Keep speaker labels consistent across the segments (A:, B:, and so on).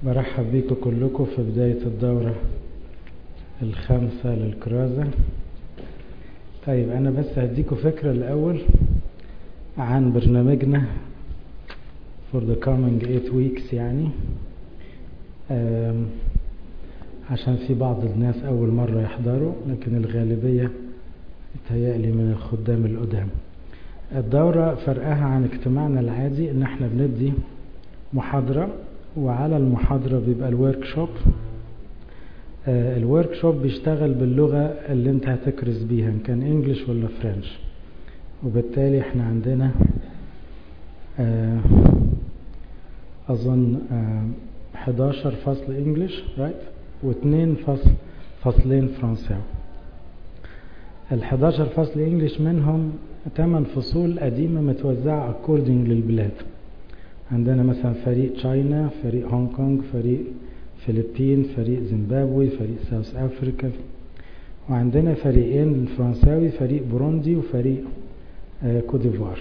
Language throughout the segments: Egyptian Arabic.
A: برحب بيكم كلكم في بداية الدورة الخامسة للكرازة طيب أنا بس هديكم فكرة الأول عن برنامجنا for the coming eight weeks يعني عشان في بعض الناس أول مرة يحضروا لكن الغالبية يتهيألي من الخدام القدام الدورة فرقها عن اجتماعنا العادي ان احنا بندي محاضرة وعلى المحاضرة بيبقى الورك شوب آه الورك شوب بيشتغل باللغة اللي انت هتكرز بيها ان كان انجلش ولا فرنش وبالتالي احنا عندنا آه اظن آه 11 فصل انجلش رايت واثنين فصل فصلين فرنساوي ال 11 فصل انجلش منهم 8 فصول قديمة متوزعة اكوردنج للبلاد عندنا مثلا فريق تشاينا فريق هونج كونج فريق فلبين فريق زيمبابوي فريق ساوث افريكا وعندنا فريقين الفرنساوي فريق بوروندي وفريق آه كوديفوار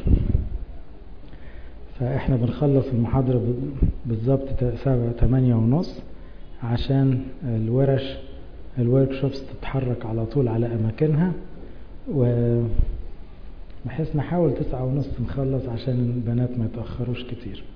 A: فاحنا بنخلص المحاضرة بالظبط سبعة تمانية ونص عشان الورش الورك شوبس تتحرك على طول على اماكنها و بحيث نحاول تسعة ونص نخلص عشان البنات ما يتأخروش كتير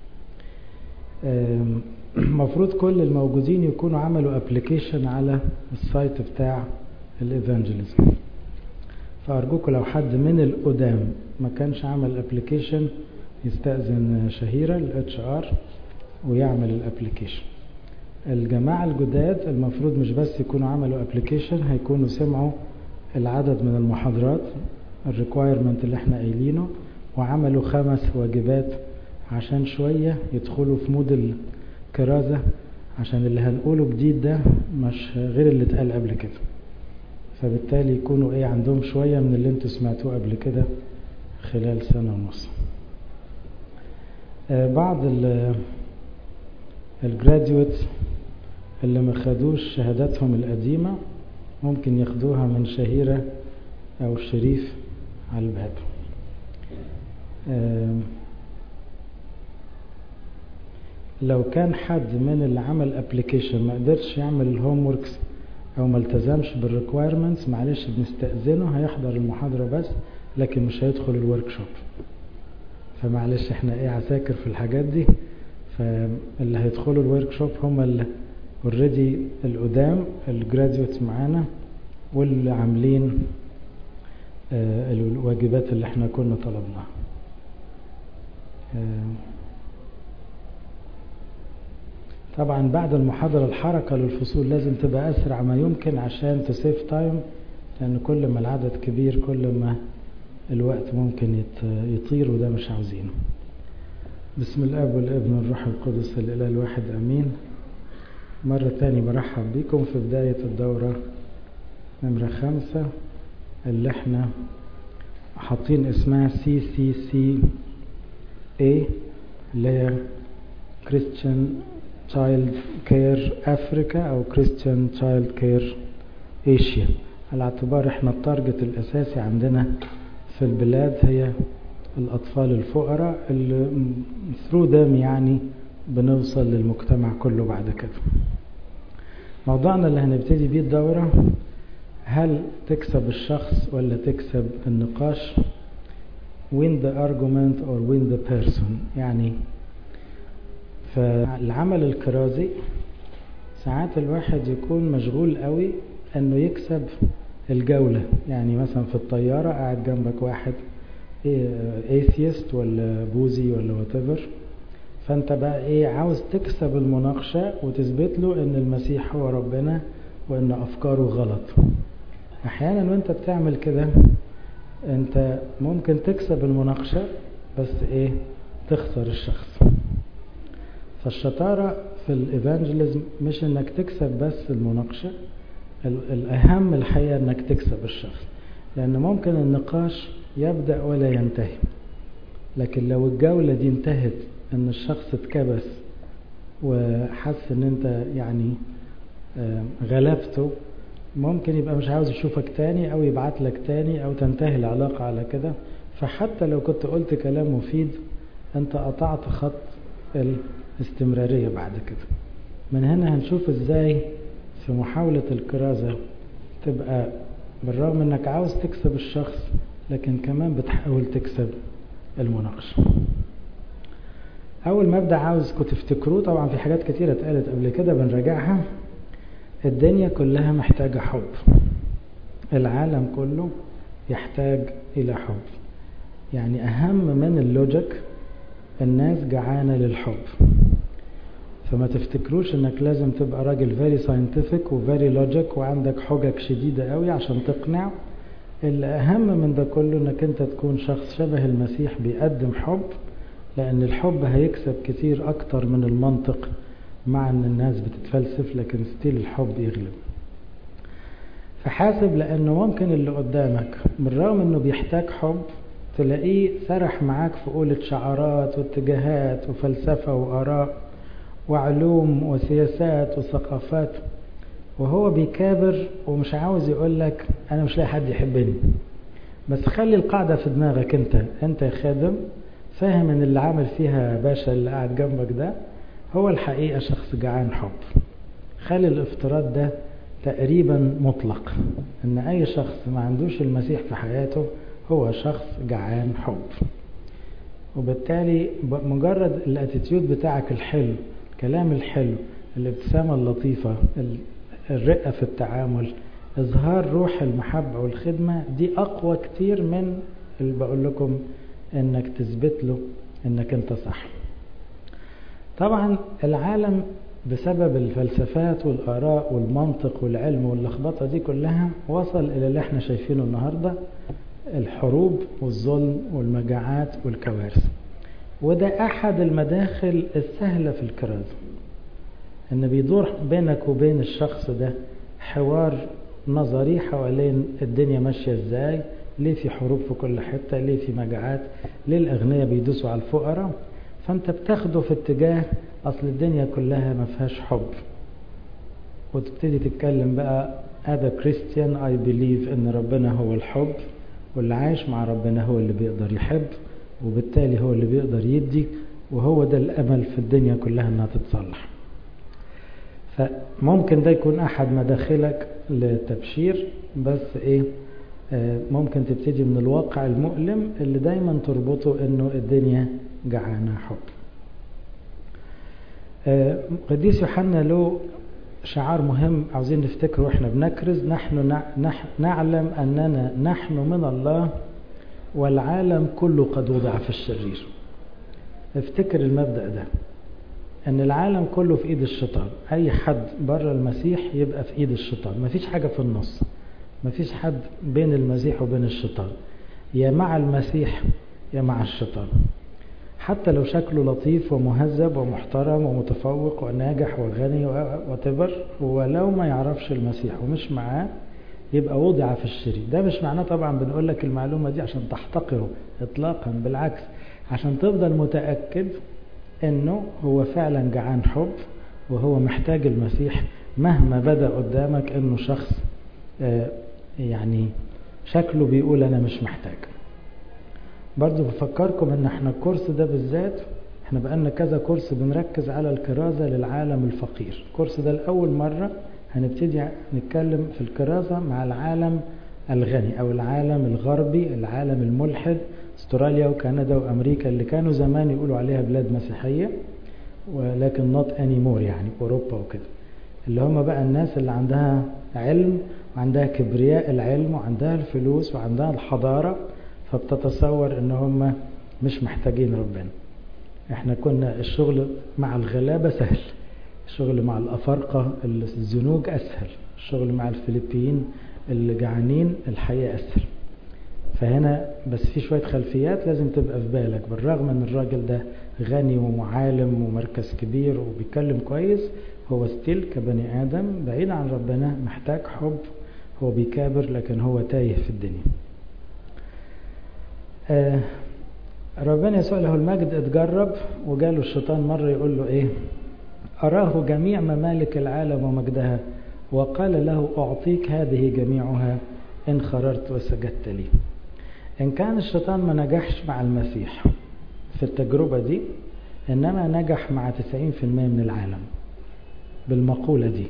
A: المفروض كل الموجودين يكونوا عملوا ابلكيشن على السايت بتاع الايفانجيليزم فارجوكم لو حد من القدام ما كانش عمل ابلكيشن يستأذن شهيرة الاتش ار ويعمل الابلكيشن الجماعة الجداد المفروض مش بس يكونوا عملوا ابلكيشن هيكونوا سمعوا العدد من المحاضرات الريكوايرمنت اللي احنا قايلينه وعملوا خمس واجبات عشان شوية يدخلوا في مود الكرازة عشان اللي هنقوله جديد ده مش غير اللي اتقال قبل كده فبالتالي يكونوا ايه عندهم شوية من اللي انتوا سمعتوه قبل كده خلال سنة ونص آه بعض الجراديويتس اللي ما خدوش شهاداتهم القديمة ممكن ياخدوها من شهيرة او شريف على الباب لو كان حد من اللي عمل ابلكيشن ما قدرش يعمل الهوم وركس او ما التزمش بالريكوايرمنتس معلش بنستأذنه هيحضر المحاضرة بس لكن مش هيدخل الورك شوب فمعلش احنا ايه عساكر في الحاجات دي فاللي هيدخلوا الورك شوب هم اللي اوريدي القدام الجراديويتس معانا واللي عاملين آه الواجبات اللي احنا كنا طلبناها آه طبعا بعد المحاضرة الحركة للفصول لازم تبقى أسرع ما يمكن عشان تسيف تايم لأن كل ما العدد كبير كل ما الوقت ممكن يطير وده مش عاوزينه بسم الاب والابن والروح القدس الاله الواحد امين مرة تاني برحب بكم في بداية الدورة نمرة خمسة اللي احنا حاطين اسمها سي سي سي اي اللي هي كريستيان تشايلد كير افريكا او كريستيان تشايلد كير ايشيا على اعتبار احنا التارجت الاساسي عندنا في البلاد هي الاطفال الفقراء اللي ثرو دم يعني بنوصل للمجتمع كله بعد كده موضوعنا اللي هنبتدي بيه الدورة هل تكسب الشخص ولا تكسب النقاش win the argument or win the person يعني فالعمل الكرازي ساعات الواحد يكون مشغول قوي انه يكسب الجولة يعني مثلا في الطيارة قاعد جنبك واحد ايثيست ولا بوذي ولا whatever فانت بقى ايه عاوز تكسب المناقشة وتثبت له ان المسيح هو ربنا وان افكاره غلط احيانا وانت بتعمل كده انت ممكن تكسب المناقشة بس ايه تخسر الشخص فالشطارة في الايفانجيليزم مش انك تكسب بس المناقشة الاهم الحقيقة انك تكسب الشخص لان ممكن النقاش يبدأ ولا ينتهي لكن لو الجولة دي انتهت ان الشخص اتكبس وحس ان انت يعني غلبته ممكن يبقى مش عاوز يشوفك تاني او يبعت لك تاني او تنتهي العلاقة على كده فحتى لو كنت قلت كلام مفيد انت قطعت خط الاستمرارية بعد كده من هنا هنشوف ازاي في محاولة الكرازة تبقى بالرغم انك عاوز تكسب الشخص لكن كمان بتحاول تكسب المناقشة اول مبدأ عاوزكم تفتكروه طبعا في حاجات كتيرة اتقالت قبل كده بنراجعها الدنيا كلها محتاجة حب العالم كله يحتاج الى حب يعني اهم من اللوجيك الناس جعانة للحب فما تفتكروش انك لازم تبقى راجل فيري ساينتفك وفيري لوجيك وعندك حجج شديدة قوي عشان تقنع الاهم من ده كله انك انت تكون شخص شبه المسيح بيقدم حب لان الحب هيكسب كتير اكتر من المنطق مع ان الناس بتتفلسف لكن ستيل الحب يغلب فحاسب لانه ممكن اللي قدامك بالرغم انه بيحتاج حب تلاقيه سرح معاك في قولة شعارات واتجاهات وفلسفة وآراء وعلوم وسياسات وثقافات وهو بيكابر ومش عاوز يقول لك أنا مش لاقي حد يحبني بس خلي القاعدة في دماغك أنت أنت يا خادم فاهم ان اللي عامل فيها باشا اللي قاعد جنبك ده هو الحقيقة شخص جعان حب خلي الافتراض ده تقريبا مطلق ان اي شخص ما عندوش المسيح في حياته هو شخص جعان حب وبالتالي مجرد الاتيتيود بتاعك الحلو الكلام الحلو الابتسامة اللطيفة الرقة في التعامل اظهار روح المحبة والخدمة دي اقوى كتير من اللي بقول لكم انك تثبت له انك انت صح طبعا العالم بسبب الفلسفات والآراء والمنطق والعلم واللخبطة دي كلها وصل إلى اللي احنا شايفينه النهاردة الحروب والظلم والمجاعات والكوارث وده أحد المداخل السهلة في الكرازة إن بيدور بينك وبين الشخص ده حوار نظري حوالين الدنيا ماشية ازاي ليه في حروب في كل حتة ليه في مجاعات ليه الأغنياء بيدوسوا على الفقراء فأنت بتاخده في اتجاه أصل الدنيا كلها ما فيهاش حب وتبتدي تتكلم بقى هذا كريستيان اي بليف ان ربنا هو الحب واللي عايش مع ربنا هو اللي بيقدر يحب وبالتالي هو اللي بيقدر يدي وهو ده الامل في الدنيا كلها انها تتصلح فممكن ده يكون احد مداخلك للتبشير بس ايه آه ممكن تبتدي من الواقع المؤلم اللي دايما تربطه انه الدنيا جعانة حب آه قديس يوحنا له شعار مهم عاوزين نفتكره واحنا بنكرز نحن نعلم اننا نحن من الله والعالم كله قد وضع في الشرير افتكر المبدأ ده ان العالم كله في ايد الشيطان اي حد بره المسيح يبقى في ايد الشيطان مفيش حاجة في النص مفيش حد بين المسيح وبين الشيطان يا مع المسيح يا مع الشيطان حتى لو شكله لطيف ومهذب ومحترم ومتفوق وناجح وغني وتبر ولو ما يعرفش المسيح ومش معاه يبقى وضع في الشرير ده مش معناه طبعا بنقول لك المعلومة دي عشان تحتقره اطلاقا بالعكس عشان تفضل متأكد انه هو فعلا جعان حب وهو محتاج المسيح مهما بدأ قدامك انه شخص يعني شكله بيقول انا مش محتاج برضو بفكركم ان احنا الكورس ده بالذات احنا بقالنا كذا كورس بنركز على الكرازة للعالم الفقير الكورس ده لأول مرة هنبتدي نتكلم في الكرازة مع العالم الغني او العالم الغربي العالم الملحد استراليا وكندا وامريكا اللي كانوا زمان يقولوا عليها بلاد مسيحية ولكن not anymore يعني اوروبا وكده اللي هم بقى الناس اللي عندها علم وعندها كبرياء العلم وعندها الفلوس وعندها الحضارة فبتتصور ان هم مش محتاجين ربنا احنا كنا الشغل مع الغلابة سهل الشغل مع الأفارقة الزنوج أسهل الشغل مع الفلبيين اللي جعانين الحياة أسهل فهنا بس في شوية خلفيات لازم تبقى في بالك بالرغم ان الراجل ده غني ومعالم ومركز كبير وبيتكلم كويس هو ستيل كبني آدم بعيد عن ربنا محتاج حب هو بيكابر لكن هو تايه في الدنيا آه ربنا يسوع له المجد اتجرب وجاله الشيطان مرة يقول له ايه أراه جميع ممالك العالم ومجدها وقال له أعطيك هذه جميعها إن خررت وسجدت لي إن كان الشيطان ما نجحش مع المسيح في التجربة دي إنما نجح مع 90% من العالم بالمقولة دي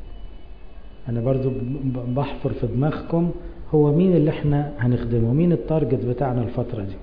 A: أنا برضو بحفر في دماغكم هو مين اللي احنا هنخدمه مين التارجت بتاعنا الفترة دي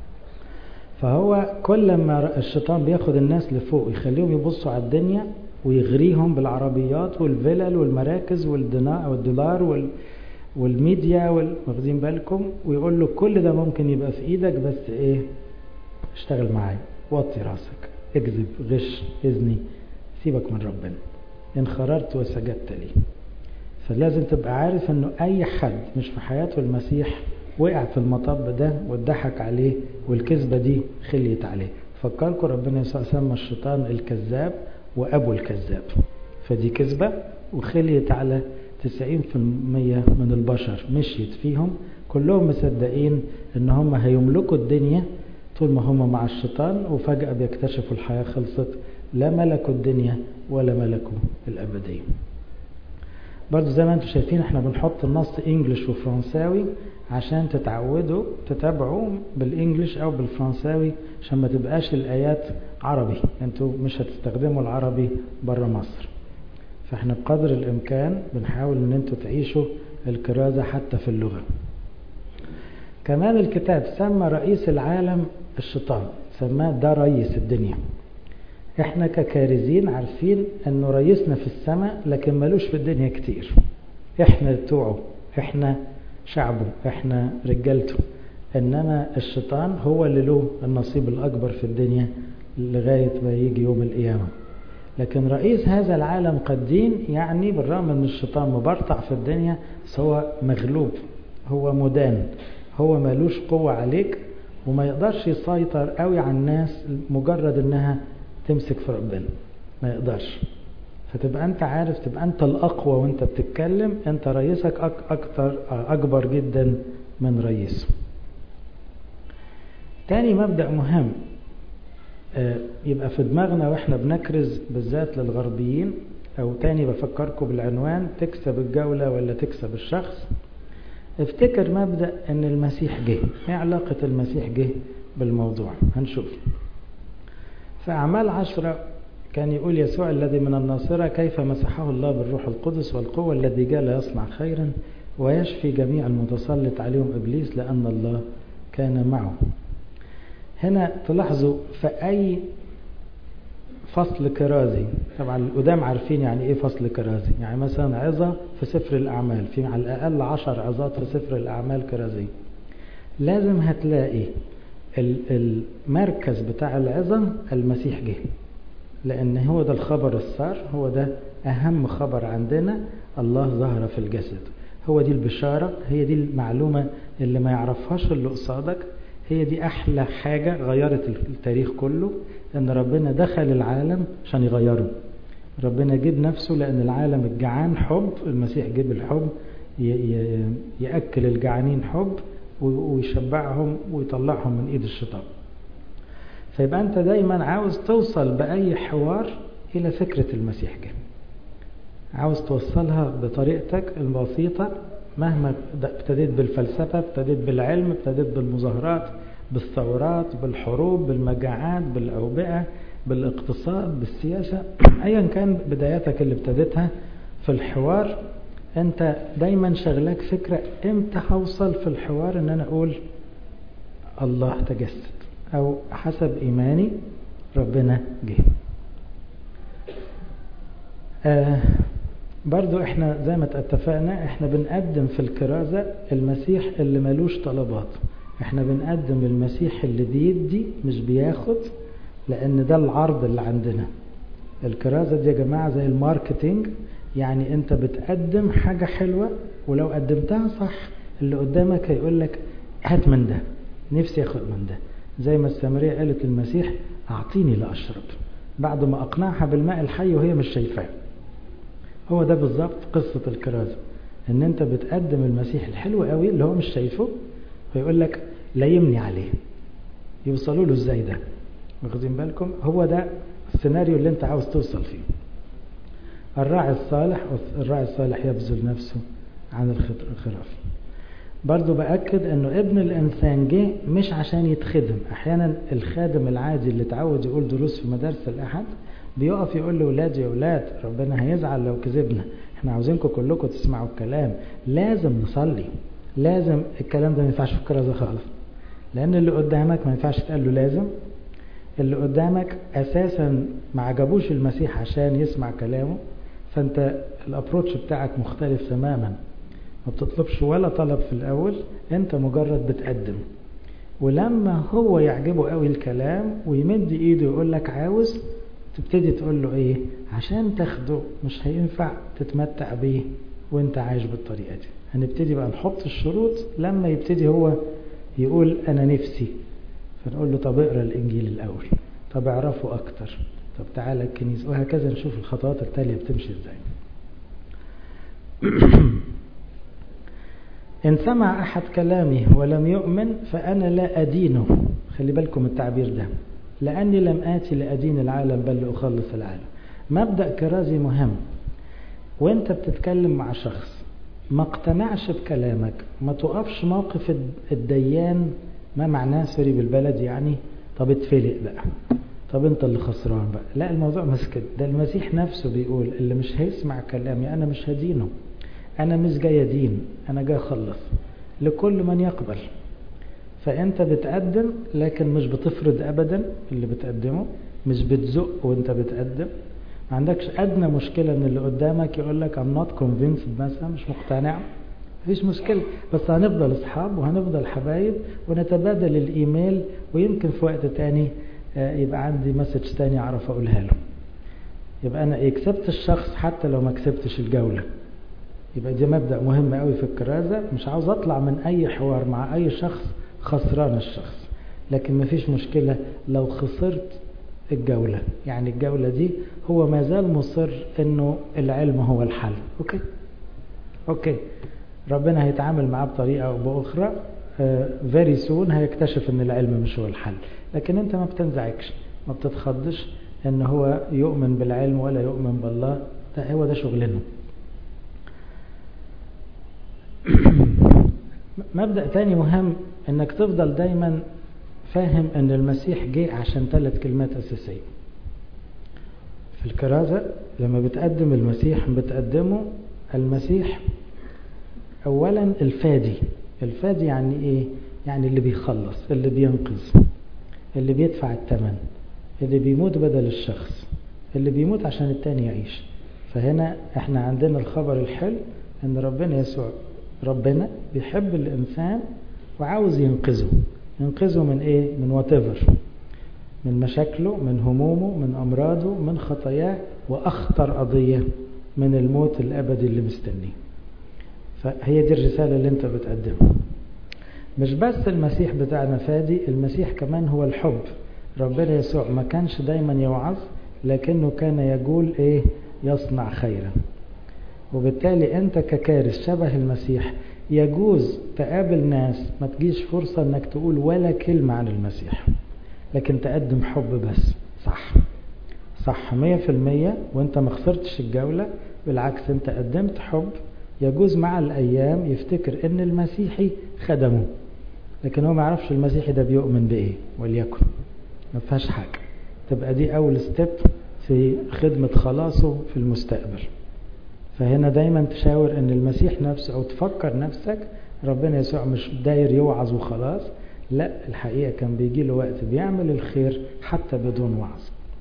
A: فهو كل ما الشيطان بياخد الناس لفوق يخليهم يبصوا على الدنيا ويغريهم بالعربيات والفلل والمراكز والدولار وال والميديا واخدين بالكم ويقول له كل ده ممكن يبقى في ايدك بس ايه اشتغل معايا وطي راسك اكذب غش اذني سيبك من ربنا ان خررت وسجدت لي فلازم تبقى عارف انه اي حد مش في حياته المسيح وقع في المطب ده واتضحك عليه والكذبة دي خليت عليه فكركم ربنا يسوع سمى الشيطان الكذاب وابو الكذاب فدي كذبة وخليت على 90% من البشر مشيت فيهم كلهم مصدقين ان هم هيملكوا الدنيا طول ما هم مع الشيطان وفجأة بيكتشفوا الحياة خلصت لا ملكوا الدنيا ولا ملكوا الأبدية برضو زي ما انتم شايفين احنا بنحط النص انجلش وفرنساوي عشان تتعودوا تتابعوا بالانجلش او بالفرنساوي عشان ما تبقاش الايات عربي انتوا مش هتستخدموا العربي بره مصر فاحنا بقدر الامكان بنحاول ان انتوا تعيشوا الكرازة حتى في اللغة كمان الكتاب سمى رئيس العالم الشيطان سماه ده رئيس الدنيا احنا ككارزين عارفين انه رئيسنا في السماء لكن ملوش في الدنيا كتير احنا بتوعه احنا شعبه احنا رجالته انما الشيطان هو اللي له النصيب الاكبر في الدنيا لغاية ما يجي يوم القيامة لكن رئيس هذا العالم قدين يعني بالرغم ان الشيطان مبرطع في الدنيا بس هو مغلوب هو مدان هو ملوش قوة عليك وما يقدرش يسيطر قوي على الناس مجرد انها تمسك في ربنا ما يقدرش فتبقى انت عارف تبقى انت الاقوى وانت بتتكلم انت رئيسك اكتر اكبر جدا من رئيسه تاني مبدأ مهم يبقى في دماغنا واحنا بنكرز بالذات للغربيين او تاني بفكركم بالعنوان تكسب الجولة ولا تكسب الشخص افتكر مبدأ ان المسيح جه ايه علاقة المسيح جه بالموضوع هنشوف في أعمال عشرة كان يقول يسوع الذي من الناصرة كيف مسحه الله بالروح القدس والقوة الذي جاء يصنع خيرا ويشفي جميع المتسلط عليهم إبليس لأن الله كان معه هنا تلاحظوا في أي فصل كرازي طبعا القدام عارفين يعني ايه فصل كرازي يعني مثلا عظة في سفر الأعمال في على الأقل عشر عظات في سفر الأعمال كرازي لازم هتلاقي المركز بتاع العظة المسيح جه لأن هو ده الخبر السار هو ده أهم خبر عندنا الله ظهر في الجسد هو دي البشارة هي دي المعلومة اللي ما يعرفهاش اللي قصادك هي دي أحلى حاجة غيرت التاريخ كله أن ربنا دخل العالم عشان يغيره ربنا جيب نفسه لأن العالم الجعان حب المسيح جيب الحب يأكل الجعانين حب ويشبعهم ويطلعهم من ايد الشيطان فيبقى انت دايما عاوز توصل باي حوار الى فكرة المسيح جه عاوز توصلها بطريقتك البسيطة مهما ابتديت بالفلسفة ابتديت بالعلم ابتديت بالمظاهرات بالثورات بالحروب بالمجاعات بالأوبئة بالاقتصاد بالسياسة ايا كان بداياتك اللي ابتديتها في الحوار انت دايما شغلك فكرة امتى هوصل في الحوار ان انا اقول الله تجسد او حسب ايماني ربنا جه آه برضو احنا زي ما اتفقنا احنا بنقدم في الكرازة المسيح اللي ملوش طلبات احنا بنقدم المسيح اللي بيدي مش بياخد لان ده العرض اللي عندنا الكرازة دي يا جماعة زي الماركتينج يعني انت بتقدم حاجة حلوة ولو قدمتها صح اللي قدامك هيقول لك هات من ده نفسي اخد من ده زي ما السامرية قالت للمسيح اعطيني لاشرب بعد ما اقنعها بالماء الحي وهي مش شايفاه هو ده بالظبط قصة الكرازة ان انت بتقدم المسيح الحلو قوي اللي هو مش شايفه ويقول لك لايمني عليه يوصلوا له ازاي ده واخدين بالكم هو ده السيناريو اللي انت عاوز توصل فيه الراعي الصالح الراعي الصالح يبذل نفسه عن الخراف برضو بأكد انه ابن الانسان جه مش عشان يتخدم احيانا الخادم العادي اللي اتعود يقول دروس في مدارس الاحد بيقف يقول لأولاد يا أولاد ربنا هيزعل لو كذبنا احنا عاوزينكم كلكم تسمعوا الكلام لازم نصلي لازم الكلام ده ما ينفعش في الكرازة خالص لأن اللي قدامك ما ينفعش تقول له لازم اللي قدامك أساسا ما عجبوش المسيح عشان يسمع كلامه فأنت الأبروتش بتاعك مختلف تماما ما بتطلبش ولا طلب في الأول أنت مجرد بتقدم ولما هو يعجبه قوي الكلام ويمد ايده يقول لك عاوز تبتدي تقول له ايه عشان تاخده مش هينفع تتمتع بيه وانت عايش بالطريقة دي هنبتدي بقى نحط الشروط لما يبتدي هو يقول انا نفسي فنقول له طب اقرا الانجيل الاول طب اعرفه اكتر طب تعالى الكنيسة وهكذا نشوف الخطوات التالية بتمشي ازاي إن سمع أحد كلامي ولم يؤمن فأنا لا أدينه خلي بالكم التعبير ده لأني لم آتي لأدين العالم بل لأخلص العالم مبدأ كرازي مهم وانت بتتكلم مع شخص ما اقتنعش بكلامك ما تقفش موقف الديان ما معناه سوري بالبلد يعني طب اتفلق بقى طب انت اللي خسران بقى لا الموضوع مش كده ده المسيح نفسه بيقول اللي مش هيسمع كلامي انا مش هدينه انا مش جاي ادين انا جاي اخلص لكل من يقبل فانت بتقدم لكن مش بتفرض ابدا اللي بتقدمه مش بتزق وانت بتقدم ما عندكش ادنى مشكلة ان اللي قدامك يقول لك I'm not convinced مثلا مش مقتنع مفيش مشكلة بس هنفضل اصحاب وهنفضل حبايب ونتبادل الايميل ويمكن في وقت تاني يبقى عندي مسج تاني اعرف اقولها له يبقى انا كسبت الشخص حتى لو ما كسبتش الجولة يبقى دي مبدأ مهم قوي في الكرازة مش عاوز اطلع من اي حوار مع اي شخص خسران الشخص لكن مفيش مشكلة لو خسرت الجولة يعني الجولة دي هو ما زال مصر انه العلم هو الحل اوكي اوكي ربنا هيتعامل معاه بطريقة او باخرى فيري uh, سون هيكتشف ان العلم مش هو الحل لكن انت ما بتنزعجش ما بتتخضش ان هو يؤمن بالعلم ولا يؤمن بالله ده هو ده شغلنا مبدأ تاني مهم انك تفضل دايما فاهم ان المسيح جه عشان ثلاث كلمات اساسية في الكرازة لما بتقدم المسيح بتقدمه المسيح اولا الفادي الفادي يعني ايه يعني اللي بيخلص اللي بينقذ اللي بيدفع الثمن اللي بيموت بدل الشخص اللي بيموت عشان التاني يعيش فهنا احنا عندنا الخبر الحلو ان ربنا يسوع ربنا بيحب الإنسان وعاوز ينقذه ينقذه من إيه؟ من واتيفر من مشاكله من همومه من أمراضه من خطاياه وأخطر قضية من الموت الأبدي اللي مستنيه فهي دي الرسالة اللي انت بتقدمها مش بس المسيح بتاعنا فادي المسيح كمان هو الحب ربنا يسوع ما كانش دايما يوعظ لكنه كان يقول ايه يصنع خيرا وبالتالي انت ككارث شبه المسيح يجوز تقابل ناس ما تجيش فرصة انك تقول ولا كلمة عن المسيح لكن تقدم حب بس صح صح مية في المية وانت ما خسرتش الجولة بالعكس انت قدمت حب يجوز مع الايام يفتكر ان المسيحي خدمه لكن هو ما يعرفش المسيحي ده بيؤمن بايه وليكن ما فيهاش حاجة تبقى دي اول ستيب في خدمة خلاصه في المستقبل فهنا دايما تشاور ان المسيح نفسه او تفكر نفسك ربنا يسوع مش داير يوعظ وخلاص لا الحقيقة كان بيجي له وقت بيعمل الخير حتى بدون وعظ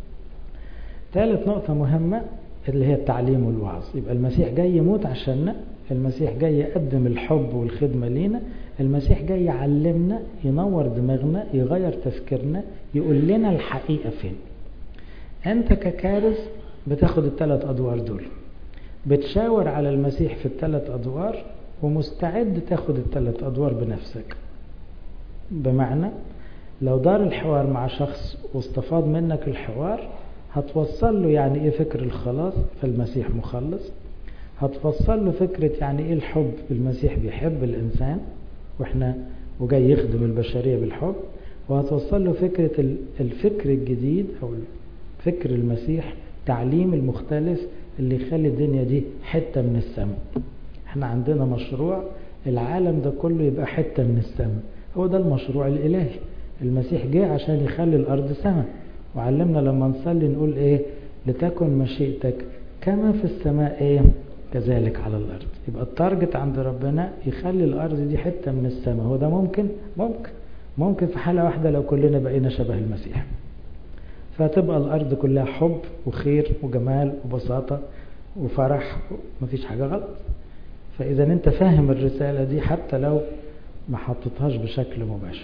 A: ثالث نقطة مهمة اللي هي التعليم والوعظ يبقى المسيح جاي يموت عشاننا المسيح جاي يقدم الحب والخدمة لينا المسيح جاي يعلمنا ينور دماغنا يغير تفكيرنا يقول لنا الحقيقة فين انت ككارث بتاخد الثلاث ادوار دول بتشاور على المسيح في الثلاث ادوار ومستعد تاخد الثلاث ادوار بنفسك بمعنى لو دار الحوار مع شخص واستفاد منك الحوار هتوصل له يعني ايه فكر الخلاص فالمسيح مخلص هتوصل له فكرة يعني ايه الحب المسيح بيحب الانسان واحنا وجاي يخدم البشرية بالحب وهتوصل له فكرة الفكر الجديد او فكر المسيح تعليم المختلف اللي يخلي الدنيا دي حتة من السماء احنا عندنا مشروع العالم ده كله يبقى حتة من السماء هو ده المشروع الالهي المسيح جه عشان يخلي الارض سماء وعلمنا لما نصلي نقول ايه لتكن مشيئتك كما في السماء ايه كذلك على الارض يبقى التارجت عند ربنا يخلي الارض دي حته من السماء هو ده ممكن ممكن ممكن في حاله واحده لو كلنا بقينا شبه المسيح فتبقى الارض كلها حب وخير وجمال وبساطه وفرح مفيش حاجه غلط فاذا انت فاهم الرساله دي حتى لو ما حطيتهاش بشكل مباشر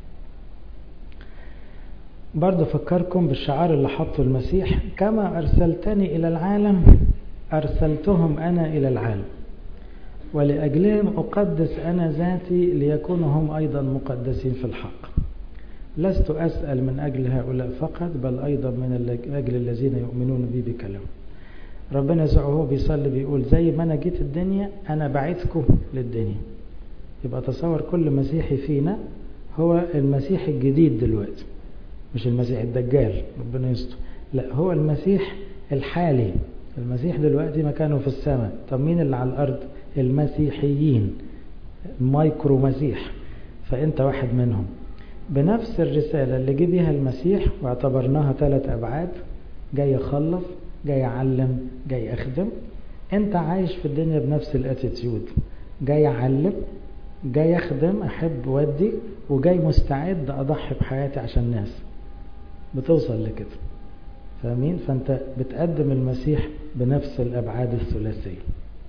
A: برضه فكركم بالشعار اللي حطه المسيح كما أرسلتني إلى العالم أرسلتهم أنا إلى العالم ولأجلهم أقدس أنا ذاتي ليكونوا هم أيضا مقدسين في الحق لست أسأل من أجل هؤلاء فقط بل أيضا من أجل الذين يؤمنون بي بكلام ربنا يسوع هو بيصلي بيقول زي ما أنا جيت الدنيا أنا بعتكم للدنيا يبقى تصور كل مسيحي فينا هو المسيح الجديد دلوقتي مش المسيح الدجال ربنا يستر لا هو المسيح الحالي المسيح دلوقتي مكانه في السماء طب مين اللي على الارض المسيحيين المايكرو مسيح فانت واحد منهم بنفس الرسالة اللي جه بيها المسيح واعتبرناها ثلاث أبعاد جاي يخلص جاي يعلم جاي يخدم انت عايش في الدنيا بنفس الاتيتيود جاي يعلم جاي يخدم احب ودي وجاي مستعد اضحي بحياتي عشان الناس بتوصل لكده فاهمين فانت بتقدم المسيح بنفس الابعاد الثلاثيه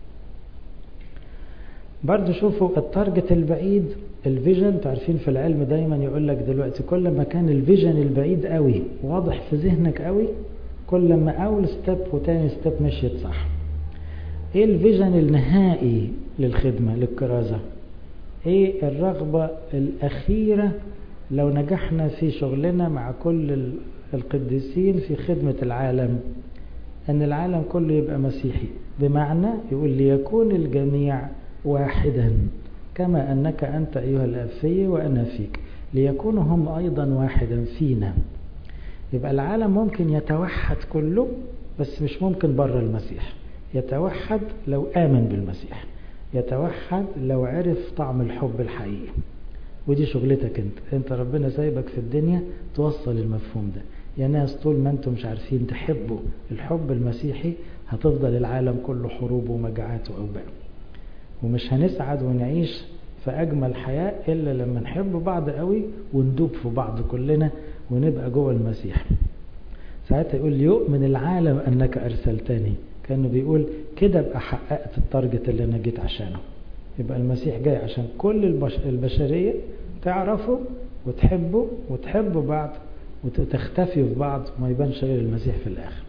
A: برضو شوفوا التارجت البعيد الفيجن تعرفين في العلم دايما يقول لك دلوقتي كل ما كان الفيجن البعيد قوي واضح في ذهنك قوي كل ما اول ستيب وتاني ستيب مشيت صح ايه الفيجن النهائي للخدمة للكرازة ايه الرغبة الاخيرة لو نجحنا في شغلنا مع كل القديسين في خدمة العالم ان العالم كله يبقى مسيحي بمعنى يقول ليكون الجميع واحدا كما أنك أنت أيها الأب في وأنا فيك ليكونوا هم أيضا واحدا فينا يبقى العالم ممكن يتوحد كله بس مش ممكن بره المسيح يتوحد لو آمن بالمسيح يتوحد لو عرف طعم الحب الحقيقي ودي شغلتك انت انت ربنا سايبك في الدنيا توصل المفهوم ده يا ناس طول ما انتم مش عارفين تحبوا الحب المسيحي هتفضل العالم كله حروب ومجاعات وأوبئة ومش هنسعد ونعيش في أجمل حياة إلا لما نحب بعض قوي وندوب في بعض كلنا ونبقى جوه المسيح ساعتها يقول يؤمن العالم أنك أرسلتني كأنه بيقول كده ابقى حققت التارجت اللي أنا جيت عشانه يبقى المسيح جاي عشان كل البش البشرية تعرفوا وتحبوا وتحبوا بعض وتختفي في بعض وما يبانش غير المسيح في الآخر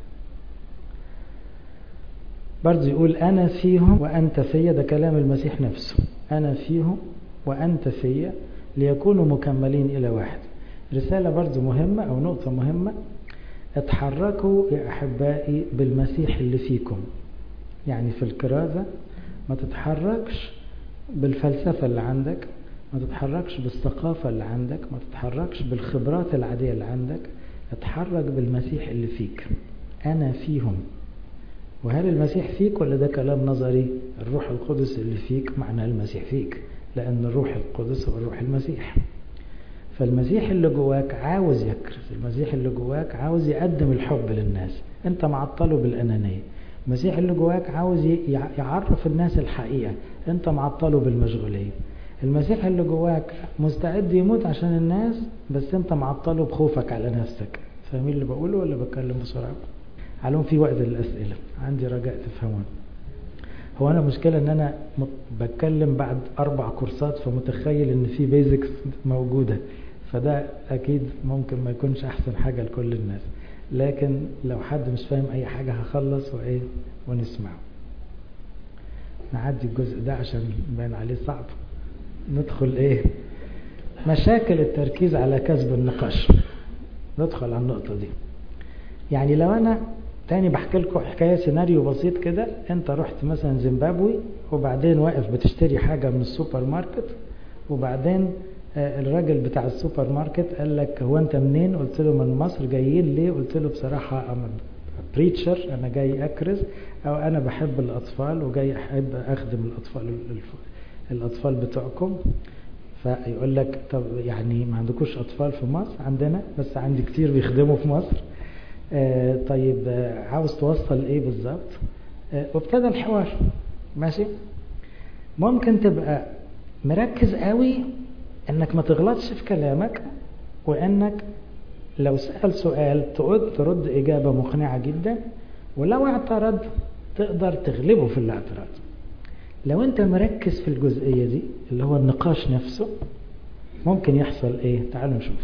A: برضه يقول أنا فيهم وأنت فيا ده كلام المسيح نفسه أنا فيهم وأنت فيا ليكونوا مكملين إلى واحد رسالة برضه مهمة أو نقطة مهمة اتحركوا يا أحبائي بالمسيح اللي فيكم يعني في الكرازة ما تتحركش بالفلسفة اللي عندك ما تتحركش بالثقافة اللي عندك ما تتحركش بالخبرات العادية اللي عندك اتحرك بالمسيح اللي فيك أنا فيهم وهل المسيح فيك ولا ده كلام نظري الروح القدس اللي فيك معناه المسيح فيك لأن الروح القدس هو الروح المسيح فالمسيح اللي جواك عاوز يكرز المسيح اللي جواك عاوز يقدم الحب للناس انت معطله بالأنانية المسيح اللي جواك عاوز يعرف الناس الحقيقة انت معطله بالمشغولية المسيح اللي جواك مستعد يموت عشان الناس بس انت معطله بخوفك على نفسك فاهمين اللي بقوله ولا بتكلم بسرعة علوم في وقت للأسئلة عندي رجاء تفهمون هو أنا مشكلة أن أنا بتكلم بعد أربع كورسات فمتخيل أن في بيزكس موجودة فده أكيد ممكن ما يكونش أحسن حاجة لكل الناس لكن لو حد مش فاهم أي حاجة هخلص وإيه ونسمعه نعدي الجزء ده عشان باين عليه صعب ندخل إيه مشاكل التركيز على كسب النقاش ندخل على النقطة دي يعني لو أنا تاني بحكي لكم حكاية سيناريو بسيط كده انت رحت مثلا زيمبابوي وبعدين واقف بتشتري حاجة من السوبر ماركت وبعدين الراجل بتاع السوبر ماركت قال لك هو انت منين قلت له من مصر جايين ليه قلت له بصراحة أنا بريتشر انا جاي اكرز او انا بحب الاطفال وجاي احب اخدم الاطفال الاطفال بتوعكم فيقول لك طب يعني ما عندكوش اطفال في مصر عندنا بس عندي كتير بيخدموا في مصر آه طيب آه عاوز توصل ايه بالظبط آه وابتدى الحوار ماشي ممكن تبقى مركز قوي انك ما تغلطش في كلامك وانك لو سأل سؤال ترد ترد إجابة مقنعة جدا ولو اعترض تقدر تغلبه في الاعتراض لو انت مركز في الجزئية دي اللي هو النقاش نفسه ممكن يحصل ايه تعالوا نشوف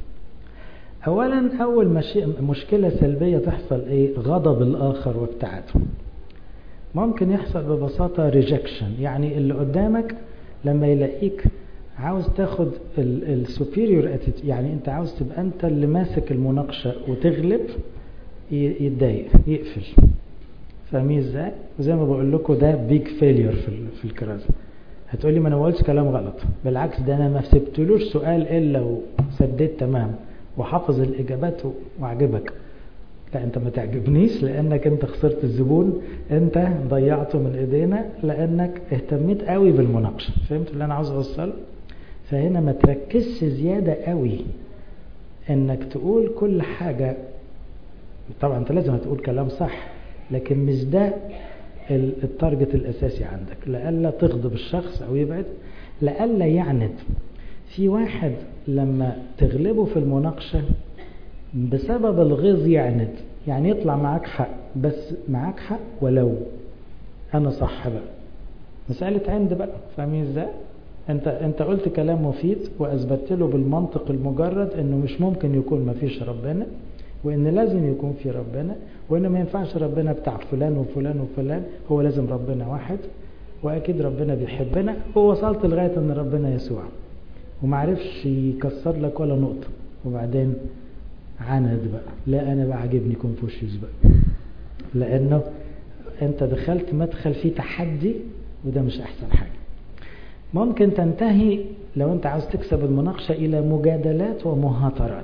A: اولا اول مشي... مشكلة سلبية تحصل ايه غضب الاخر وابتعاده ممكن يحصل ببساطة ريجكشن يعني اللي قدامك لما يلاقيك عاوز تاخد السوبيريور اتيتيود يعني انت عاوز تبقى انت اللي ماسك المناقشة وتغلب يتضايق يقفل فاهمين ازاي وزي ما بقول لكم ده بيج فيلير في في الكرازه هتقولي ما انا ما قلتش كلام غلط بالعكس ده انا ما سبتلوش سؤال الا وسديت تمام وحافظ الاجابات وعجبك لا انت ما تعجبنيش لانك انت خسرت الزبون انت ضيعته من ايدينا لانك اهتميت قوي بالمناقشه فهمت اللي انا عاوز اوصله فهنا ما تركزش زياده قوي انك تقول كل حاجه طبعا انت لازم تقول كلام صح لكن مش ده التارجت الاساسي عندك لألا تغضب الشخص او يبعد لألا يعند في واحد لما تغلبه في المناقشه بسبب الغيظ يعند يعني يطلع معاك حق بس معاك حق ولو انا صح بقى مسألة عند بقى فاهمين ازاي انت انت قلت كلام مفيد واثبتت له بالمنطق المجرد انه مش ممكن يكون ما فيش ربنا وان لازم يكون في ربنا وان ما ينفعش ربنا بتاع فلان وفلان وفلان هو لازم ربنا واحد واكيد ربنا بيحبنا ووصلت لغايه ان ربنا يسوع ومعرفش يكسر لك ولا نقطه وبعدين عند بقى لا انا بقى عاجبني كونفوشيوس بقى لانه انت دخلت مدخل فيه تحدي وده مش احسن حاجه ممكن تنتهي لو انت عاوز تكسب المناقشه الى مجادلات ومهاترات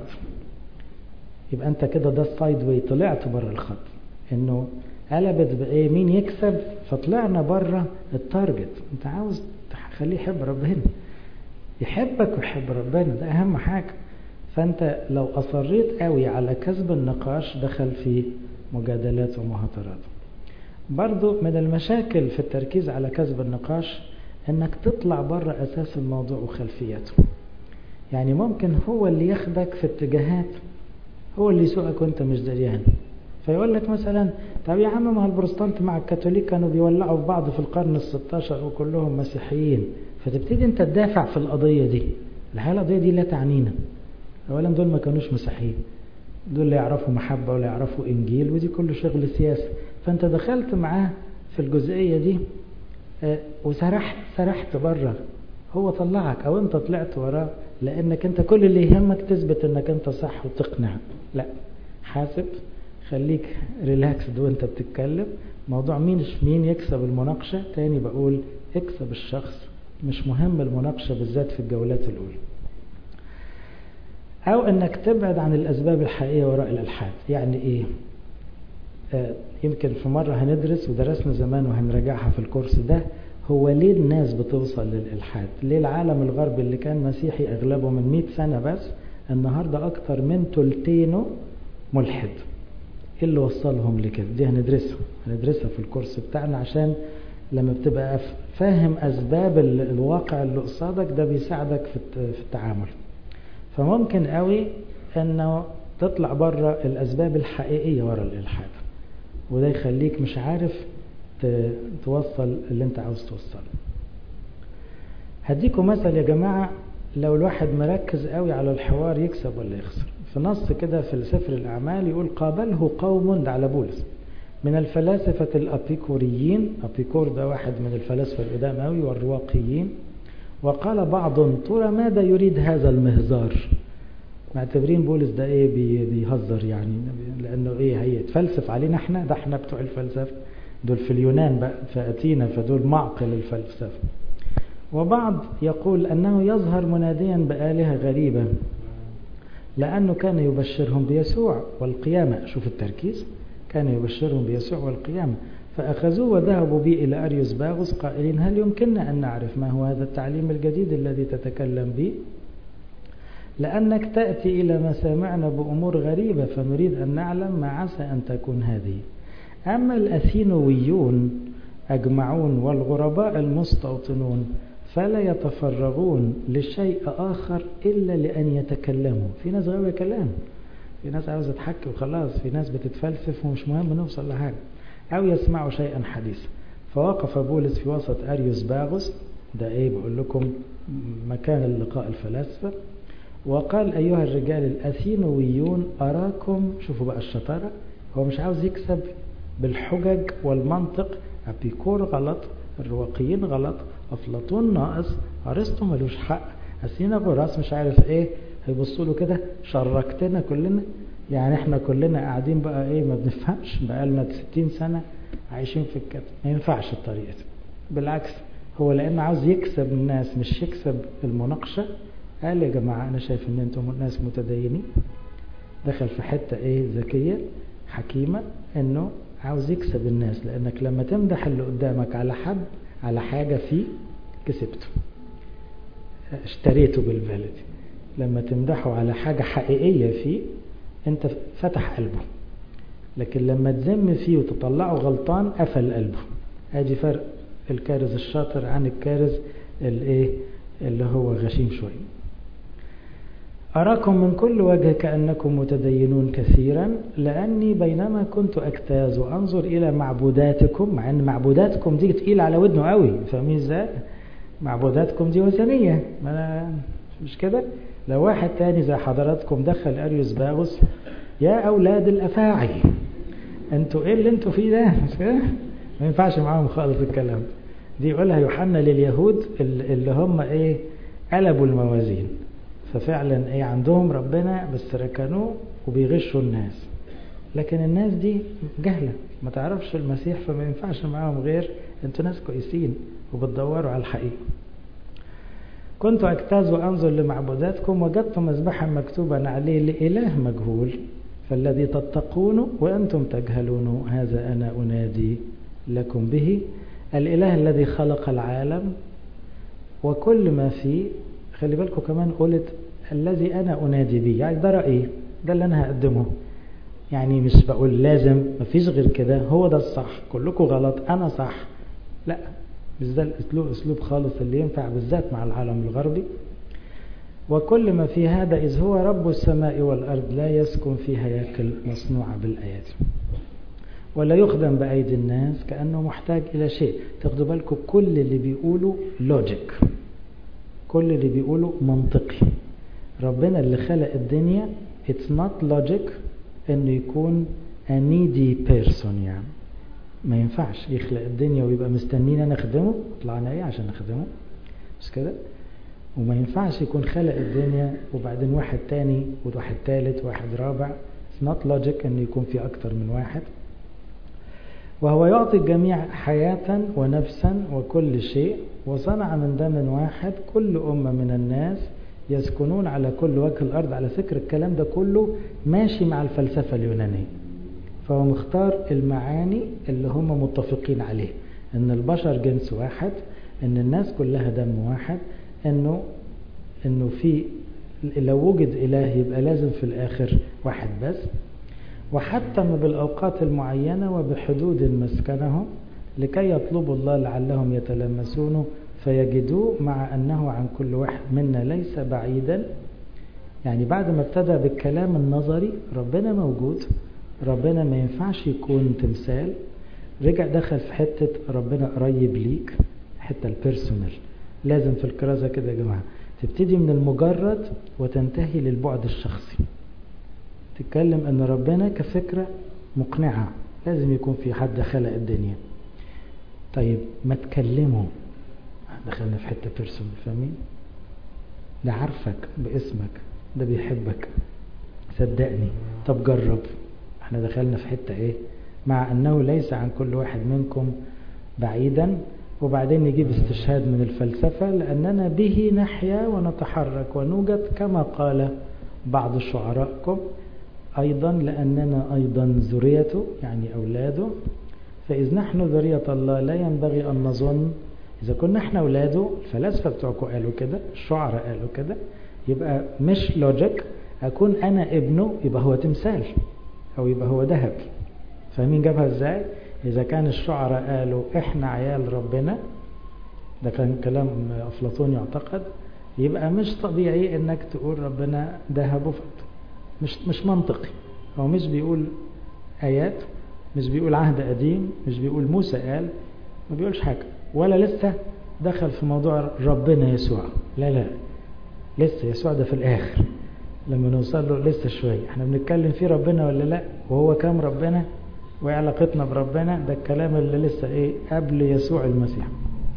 A: يبقى انت كده ده السايد واي طلعت بره الخط انه قلبت بايه مين يكسب فطلعنا بره التارجت انت عاوز تخليه يحب ربنا يحبك ويحب ربنا ده اهم حاجه فانت لو اصريت قوي على كسب النقاش دخل في مجادلات ومهاترات برضو من المشاكل في التركيز على كسب النقاش انك تطلع بره اساس الموضوع وخلفيته يعني ممكن هو اللي ياخدك في اتجاهات هو اللي يسوقك وانت مش دريان فيقول لك مثلا طب يا عم ما البروتستانت مع الكاثوليك كانوا بيولعوا في بعض في القرن الستاشر وكلهم مسيحيين فتبتدي انت تدافع في القضية دي الحقيقة القضية دي لا تعنينا اولا دول ما كانوش مسيحيين دول لا يعرفوا محبة ولا يعرفوا انجيل ودي كله شغل سياسي فانت دخلت معاه في الجزئية دي وسرحت سرحت بره هو طلعك او انت طلعت وراه لانك انت كل اللي يهمك تثبت انك انت صح وتقنع لا حاسب خليك ريلاكسد وانت بتتكلم موضوع مين مين يكسب المناقشة تاني بقول اكسب الشخص مش مهم المناقشة بالذات في الجولات الاولى او انك تبعد عن الاسباب الحقيقية وراء الالحاد يعني ايه آه يمكن في مرة هندرس ودرسنا زمان وهنراجعها في الكورس ده هو ليه الناس بتوصل للإلحاد ليه العالم الغربي اللي كان مسيحي أغلبه من 100 سنة بس النهاردة أكتر من تلتينه ملحد إيه اللي وصلهم لكده دي هندرسها هندرسها في الكورس بتاعنا عشان لما بتبقى فاهم أسباب الواقع اللي قصادك ده بيساعدك في التعامل فممكن قوي أنه تطلع بره الأسباب الحقيقية ورا الإلحاد وده يخليك مش عارف توصل اللي انت عاوز توصله هديكم مثل يا جماعة لو الواحد مركز قوي على الحوار يكسب ولا يخسر في نص كده في سفر الأعمال يقول قابله قوم ده على بولس من الفلاسفة الأبيكوريين أبيكور ده واحد من الفلاسفة القدام قوي والرواقيين وقال بعض ترى ماذا يريد هذا المهزار معتبرين بولس ده ايه بيهزر يعني لانه ايه هيتفلسف علينا احنا ده احنا بتوع الفلسفه دول في اليونان بقى في أتينا فدول معقل الفلسفة وبعض يقول أنه يظهر مناديا بآلهة غريبة لأنه كان يبشرهم بيسوع والقيامة شوف التركيز كان يبشرهم بيسوع والقيامة فأخذوه وذهبوا به إلى أريوس باغوس قائلين هل يمكننا أن نعرف ما هو هذا التعليم الجديد الذي تتكلم به لأنك تأتي إلى مسامعنا بأمور غريبة فنريد أن نعلم ما عسى أن تكون هذه أما الأثينويون أجمعون والغرباء المستوطنون فلا يتفرغون لشيء آخر إلا لأن يتكلموا في ناس غاوية كلام في ناس عاوزة تحكي وخلاص في ناس بتتفلسف ومش مهم نوصل لحاجة أو يسمعوا شيئا حديثا فوقف بولس في وسط أريوس باغوس ده إيه بقول لكم مكان اللقاء الفلاسفة وقال أيها الرجال الأثينويون أراكم شوفوا بقى الشطارة هو مش عاوز يكسب بالحجج والمنطق أبيكور غلط الرواقيين غلط أفلاطون ناقص أرسطو ملوش حق أثيناغوراس مش عارف إيه هيبصوا له كده شركتنا كلنا يعني احنا كلنا قاعدين بقى ايه ما بنفهمش بقى لنا 60 سنة عايشين في الكتب ما ينفعش الطريقة دي بالعكس هو لأنه عاوز يكسب الناس مش يكسب المناقشة قال يا جماعة أنا شايف إن أنتم ناس متدينين دخل في حتة إيه ذكية حكيمة إنه عاوز يكسب الناس لأنك لما تمدح اللي قدامك على حد على حاجة فيه كسبته اشتريته بالبلدي لما تمدحه على حاجة حقيقية فيه انت فتح قلبه لكن لما تذم فيه وتطلعه غلطان قفل قلبه ادي فرق الكارز الشاطر عن الكارز الايه اللي هو غشيم شويه أراكم من كل وجه كأنكم متدينون كثيرا لأني بينما كنت أجتاز وأنظر إلى معبوداتكم مع أن معبوداتكم دي تقيل على ودنه قوي فاهمين إزاي؟ معبوداتكم دي وثنية ما مش كده؟ لو واحد تاني زي حضراتكم دخل أريوس باغوس يا أولاد الأفاعي أنتوا إيه اللي أنتوا فيه ده؟ مش كده؟ ما ينفعش معاهم خالص الكلام دي يقولها يوحنا لليهود اللي هم إيه؟ قلبوا الموازين ففعلا ايه عندهم ربنا بس ركنوه وبيغشوا الناس لكن الناس دي جهلة ما تعرفش المسيح فما ينفعش معاهم غير انتوا ناس كويسين وبتدوروا على الحقيقة كنت أجتاز وأنظر لمعبوداتكم وجدت مذبحا مكتوبا عليه لإله مجهول فالذي تتقون وأنتم تجهلون هذا أنا أنادي لكم به الإله الذي خلق العالم وكل ما فيه خلي بالكم كمان قلت الذي أنا أنادي به يعني ده رأيي ده اللي أنا هقدمه يعني مش بقول لازم مفيش غير كده هو ده الصح كلكم غلط أنا صح لا مش ده الأسلوب أسلوب خالص اللي ينفع بالذات مع العالم الغربي وكل ما في هذا إذ هو رب السماء والأرض لا يسكن في هياكل مصنوعة بالآيات ولا يخدم بأيدي الناس كأنه محتاج إلى شيء تاخدوا بالكم كل اللي بيقولوا لوجيك كل اللي بيقوله منطقي ربنا اللي خلق الدنيا it's not logic انه يكون a needy person يعني ما ينفعش يخلق الدنيا ويبقى مستنينا نخدمه طلعنا ايه عشان نخدمه مش كده وما ينفعش يكون خلق الدنيا وبعدين واحد تاني وواحد تالت وواحد رابع it's not logic انه يكون في اكتر من واحد وهو يعطي الجميع حياة ونفسا وكل شيء وصنع من دم واحد كل أمة من الناس يسكنون على كل وجه الأرض على فكرة الكلام ده كله ماشي مع الفلسفة اليونانية فهو مختار المعاني اللي هم متفقين عليه ان البشر جنس واحد ان الناس كلها دم واحد انه انه في لو وجد اله يبقى لازم في الاخر واحد بس وحتم بالأوقات المعينة وبحدود مسكنهم لكي يطلبوا الله لعلهم يتلمسونه فيجدوه مع أنه عن كل واحد منا ليس بعيدا يعني بعد ما ابتدى بالكلام النظري ربنا موجود ربنا ما ينفعش يكون تمثال رجع دخل في حتة ربنا قريب ليك حتة البيرسونال لازم في الكرازة كده يا جماعة تبتدي من المجرد وتنتهي للبعد الشخصي تتكلم ان ربنا كفكرة مقنعة لازم يكون في حد خلق الدنيا طيب ما تكلمه دخلنا في حتة بيرسون فاهمين ده عارفك باسمك ده بيحبك صدقني طب جرب احنا دخلنا في حتة ايه مع انه ليس عن كل واحد منكم بعيدا وبعدين نجيب استشهاد من الفلسفة لأننا به نحيا ونتحرك ونوجد كما قال بعض شعرائكم أيضا لأننا أيضا ذريته يعني أولاده فإذ نحن ذرية الله لا ينبغي أن نظن إذا كنا احنا أولاده الفلاسفة بتوعكم قالوا كده الشعراء قالوا كده يبقى مش لوجيك أكون أنا ابنه يبقى هو تمثال أو يبقى هو ذهب فاهمين جابها إزاي إذا كان الشعراء قالوا إحنا عيال ربنا ده كان كلام أفلاطون يعتقد يبقى مش طبيعي إنك تقول ربنا ذهب وفضة مش مش منطقي هو مش بيقول آيات مش بيقول عهد قديم مش بيقول موسى قال ما بيقولش حاجة ولا لسه دخل في موضوع ربنا يسوع لا لا لسه يسوع ده في الآخر لما نوصل له لسه شوية احنا بنتكلم فيه ربنا ولا لا وهو كام ربنا وايه علاقتنا بربنا ده الكلام اللي لسه ايه قبل يسوع المسيح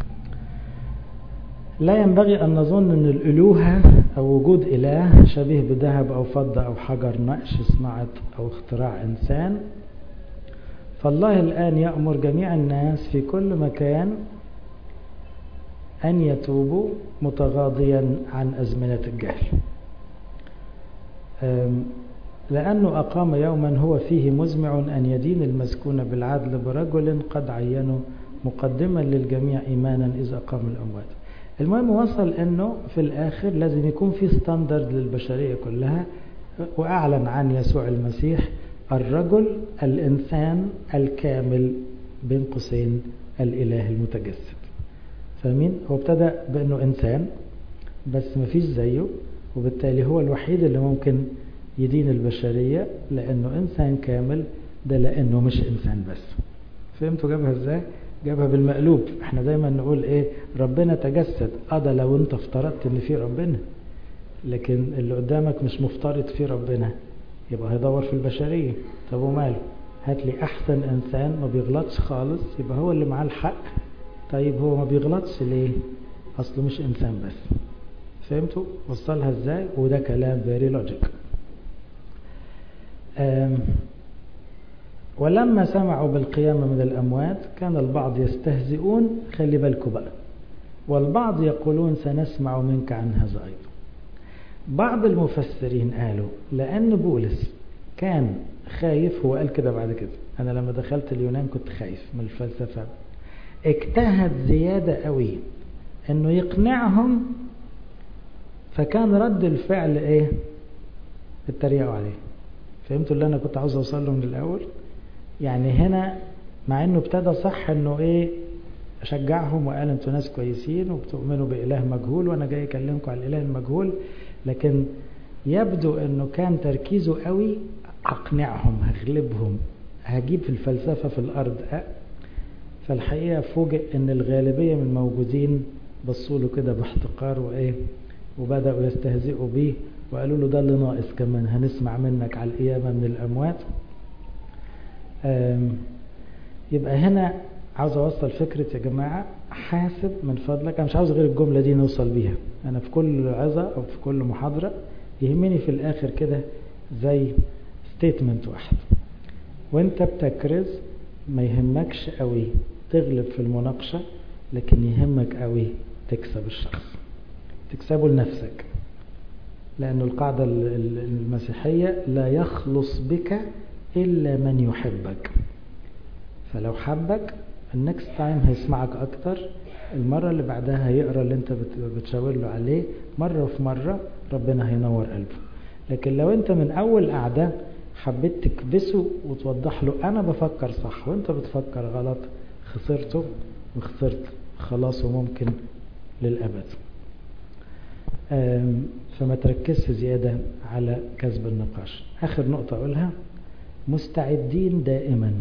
A: لا ينبغي أن نظن أن الألوهة أو وجود إله شبيه بذهب أو فضة أو حجر نقش صناعة أو اختراع إنسان فالله الآن يأمر جميع الناس في كل مكان أن يتوبوا متغاضيا عن أزمنة الجهل لأنه أقام يوما هو فيه مزمع أن يدين المسكون بالعدل برجل قد عينه مقدما للجميع إيمانا إذا أقام الأموات المهم وصل أنه في الآخر لازم يكون في ستاندرد للبشرية كلها وأعلن عن يسوع المسيح الرجل الإنسان الكامل بين قوسين الإله المتجسد فاهمين هو ابتدى بأنه إنسان بس ما فيش زيه وبالتالي هو الوحيد اللي ممكن يدين البشرية لأنه إنسان كامل ده لأنه مش إنسان بس فهمتوا جابها إزاي جابها بالمقلوب احنا دايما نقول ايه ربنا تجسد اه ده لو انت افترضت ان في ربنا لكن اللي قدامك مش مفترض في ربنا يبقى هيدور في البشرية طب وماله هات لي احسن انسان ما بيغلطش خالص يبقى هو اللي معاه الحق طيب هو ما بيغلطش ليه اصله مش انسان بس فهمتوا وصلها ازاي وده كلام فيري لوجيك ولما سمعوا بالقيامة من الأموات كان البعض يستهزئون خلي بالكم بقى والبعض يقولون سنسمع منك عن هذا أيضا بعض المفسرين قالوا لأن بولس كان خايف هو قال كده بعد كده أنا لما دخلت اليونان كنت خايف من الفلسفة اجتهد زيادة قوي أنه يقنعهم فكان رد الفعل إيه اتريقوا عليه فهمتوا اللي أنا كنت عاوز أوصل له من الأول يعني هنا مع انه ابتدى صح انه ايه شجعهم وقال انتوا ناس كويسين وبتؤمنوا بإله مجهول وانا جاي اكلمكم على الإله المجهول لكن يبدو انه كان تركيزه قوي اقنعهم هغلبهم هجيب في الفلسفة في الارض أه فالحقيقة فوجئ ان الغالبية من الموجودين بصوا له كده باحتقار وايه وبدأوا يستهزئوا بيه وقالوا له ده اللي ناقص كمان هنسمع منك على القيامة من الأموات يبقى هنا عاوز اوصل فكرة يا جماعة حاسب من فضلك انا مش عاوز غير الجملة دي نوصل بيها انا في كل عظة او في كل محاضرة يهمني في الاخر كده زي ستيتمنت واحد وانت بتكرز ما يهمكش قوي تغلب في المناقشة لكن يهمك قوي تكسب الشخص تكسبه لنفسك لأن القاعدة المسيحية لا يخلص بك إلا من يحبك فلو حبك النكست تايم هيسمعك أكتر المرة اللي بعدها هيقرأ اللي انت بتشاور له عليه مرة في مرة ربنا هينور قلبه لكن لو انت من أول قعدة حبيت تكبسه وتوضح له أنا بفكر صح وانت بتفكر غلط خسرته وخسرت خلاصه ممكن للأبد فما تركزش زيادة على كسب النقاش آخر نقطة أقولها مستعدين دائما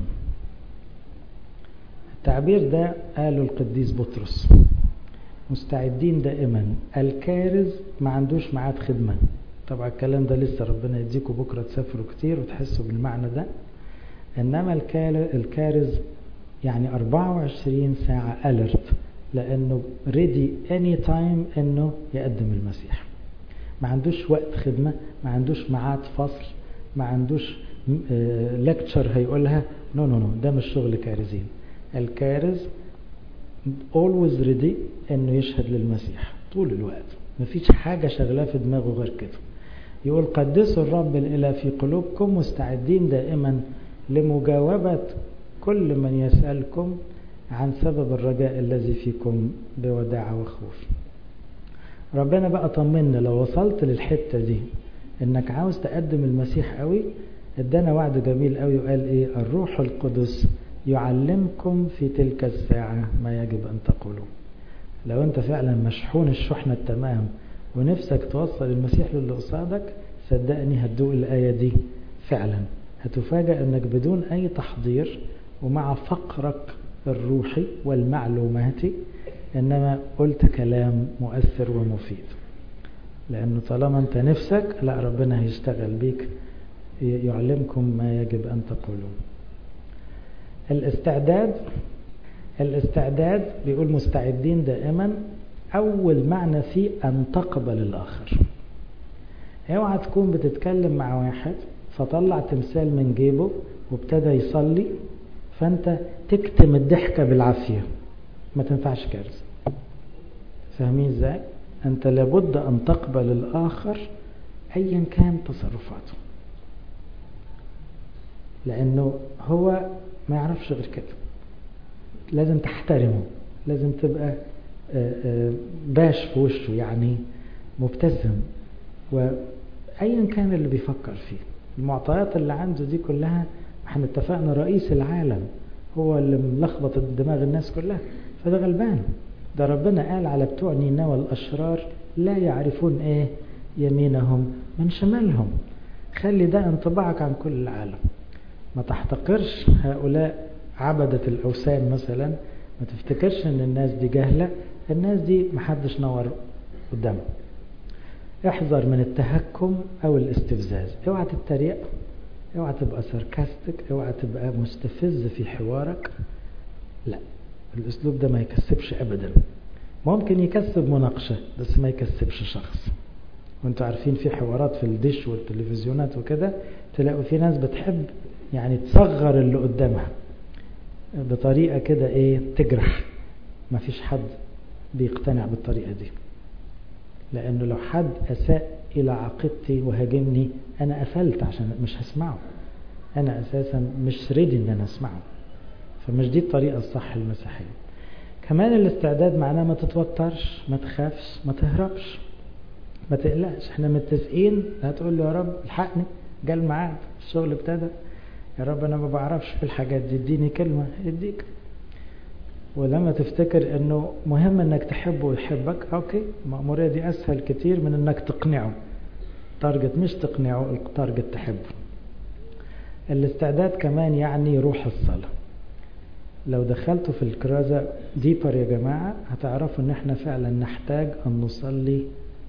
A: التعبير ده قاله القديس بطرس مستعدين دائما الكارز ما عندوش ميعاد خدمة طبعا الكلام ده لسه ربنا يديكم بكرة تسافروا كتير وتحسوا بالمعنى ده إنما الكارز يعني 24 ساعة ألرت لأنه ريدي اني تايم إنه يقدم المسيح ما عندوش وقت خدمة ما عندوش ميعاد فصل ما عندوش لكتشر هيقولها نو نو نو ده مش شغل كارزين الكارز always ready انه يشهد للمسيح طول الوقت مفيش حاجة شغلاه في دماغه غير كده يقول قدسوا الرب الإله في قلوبكم مستعدين دائما لمجاوبة كل من يسألكم عن سبب الرجاء الذي فيكم بوداعة وخوف ربنا بقى طمنا لو وصلت للحتة دي انك عاوز تقدم المسيح قوي ادانا وعد جميل قوي وقال ايه الروح القدس يعلمكم في تلك الساعة ما يجب ان تقولوا لو انت فعلا مشحون الشحنة التمام ونفسك توصل المسيح للي قصادك صدقني هتدوق الآية دي فعلا هتفاجأ انك بدون اي تحضير ومع فقرك الروحي والمعلوماتي انما قلت كلام مؤثر ومفيد لانه طالما انت نفسك لا ربنا هيشتغل بيك يعلمكم ما يجب ان تقولوا الاستعداد الاستعداد بيقول مستعدين دائما اول معنى فيه ان تقبل الاخر اوعى تكون بتتكلم مع واحد فطلع تمثال من جيبه وابتدى يصلي فانت تكتم الضحكة بالعافية ما تنفعش كارثة فاهمين ازاي انت لابد ان تقبل الاخر ايا كان تصرفاته لانه هو ما يعرفش غير كده لازم تحترمه لازم تبقى باش في وشه يعني مبتسم وايا كان اللي بيفكر فيه المعطيات اللي عنده دي كلها احنا اتفقنا رئيس العالم هو اللي ملخبط دماغ الناس كلها فده غلبان ده ربنا قال على بتوع نينوى الاشرار لا يعرفون ايه يمينهم من شمالهم خلي ده انطباعك عن كل العالم ما تحتقرش هؤلاء عبدة الأوثان مثلا ما تفتكرش ان الناس دي جهلة الناس دي محدش نور قدامه احذر من التهكم او الاستفزاز اوعى تتريق اوعى تبقى ساركاستك اوعى تبقى مستفز في حوارك لا الاسلوب ده ما يكسبش ابدا ممكن يكسب مناقشة بس ما يكسبش شخص وانتوا عارفين في حوارات في الدش والتلفزيونات وكده تلاقوا في ناس بتحب يعني تصغر اللي قدامها بطريقة كده ايه تجرح ما فيش حد بيقتنع بالطريقة دي لانه لو حد اساء الى عقيدتي وهاجمني انا قفلت عشان مش هسمعه انا اساسا مش ريدي ان انا اسمعه فمش دي الطريقة الصح المسيحية كمان الاستعداد معناه ما تتوترش ما تخافش ما تهربش ما تقلقش احنا متفقين هتقول له يا رب الحقني جه الميعاد الشغل ابتدى يا رب انا ما بعرفش في الحاجات دي اديني كلمة اديك ولما تفتكر انه مهم انك تحبه ويحبك اوكي المأمورية دي اسهل كتير من انك تقنعه تارجت مش تقنعه التارجت تحبه الاستعداد كمان يعني روح الصلاة لو دخلتوا في الكرازة ديبر يا جماعة هتعرفوا ان احنا فعلا نحتاج ان نصلي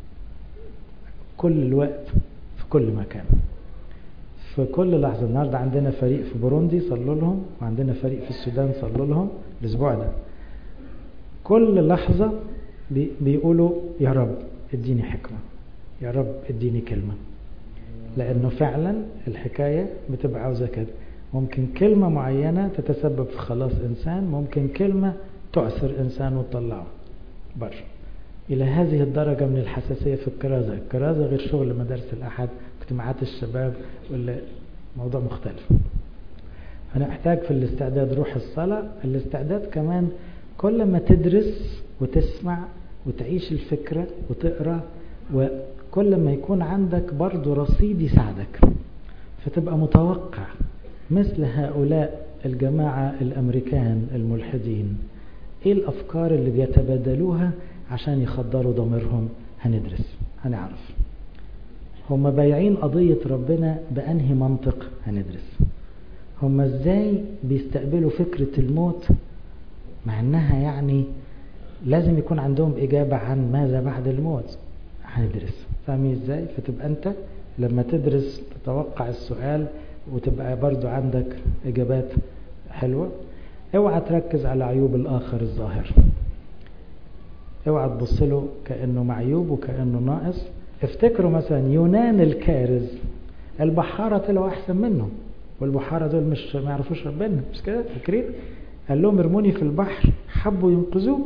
A: كل الوقت في كل مكان في كل لحظة النهاردة عندنا فريق في بوروندي صلوا لهم وعندنا فريق في السودان صلوا لهم الأسبوع ده كل لحظة بي بيقولوا يا رب اديني حكمة يا رب اديني كلمة لأنه فعلا الحكاية بتبقى عاوزة كده ممكن كلمة معينة تتسبب في خلاص إنسان ممكن كلمة تعسر إنسان وتطلعه بره إلى هذه الدرجة من الحساسية في الكرازة الكرازة غير شغل مدارس الأحد اجتماعات الشباب ولا موضوع مختلف هنحتاج في الاستعداد روح الصلاة الاستعداد كمان كل ما تدرس وتسمع وتعيش الفكرة وتقرأ وكل ما يكون عندك برضو رصيد يساعدك فتبقى متوقع مثل هؤلاء الجماعة الأمريكان الملحدين ايه الأفكار اللي بيتبادلوها عشان يخدروا ضميرهم هندرس هنعرف هم بايعين قضية ربنا بأنهي منطق هندرس هم ازاي بيستقبلوا فكرة الموت مع انها يعني لازم يكون عندهم اجابة عن ماذا بعد الموت هندرس فاهمين ازاي فتبقى انت لما تدرس تتوقع السؤال وتبقى برضو عندك اجابات حلوة اوعى تركز على عيوب الاخر الظاهر اوعى تبص له كأنه معيوب وكأنه ناقص افتكروا مثلا يونان الكارز البحارة طلعوا احسن منه والبحارة دول مش ما يعرفوش ربنا مش كده فاكرين قال لهم ارموني في البحر حبوا ينقذوه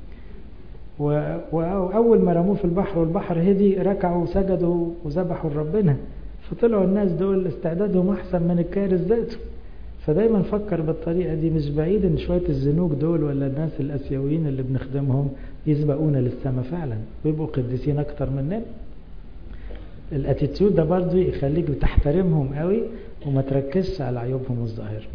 A: واول ما رموه في البحر والبحر هدي ركعوا وسجدوا وذبحوا لربنا فطلعوا الناس دول استعدادهم احسن من الكارز ذاته فدايما فكر بالطريقة دي مش بعيد ان شوية الزنوج دول ولا الناس الاسيويين اللي بنخدمهم يسبقونا للسماء فعلا ويبقوا قديسين اكتر مننا الاتيتيود ده برضو يخليك بتحترمهم قوي وما تركزش على عيوبهم الظاهرة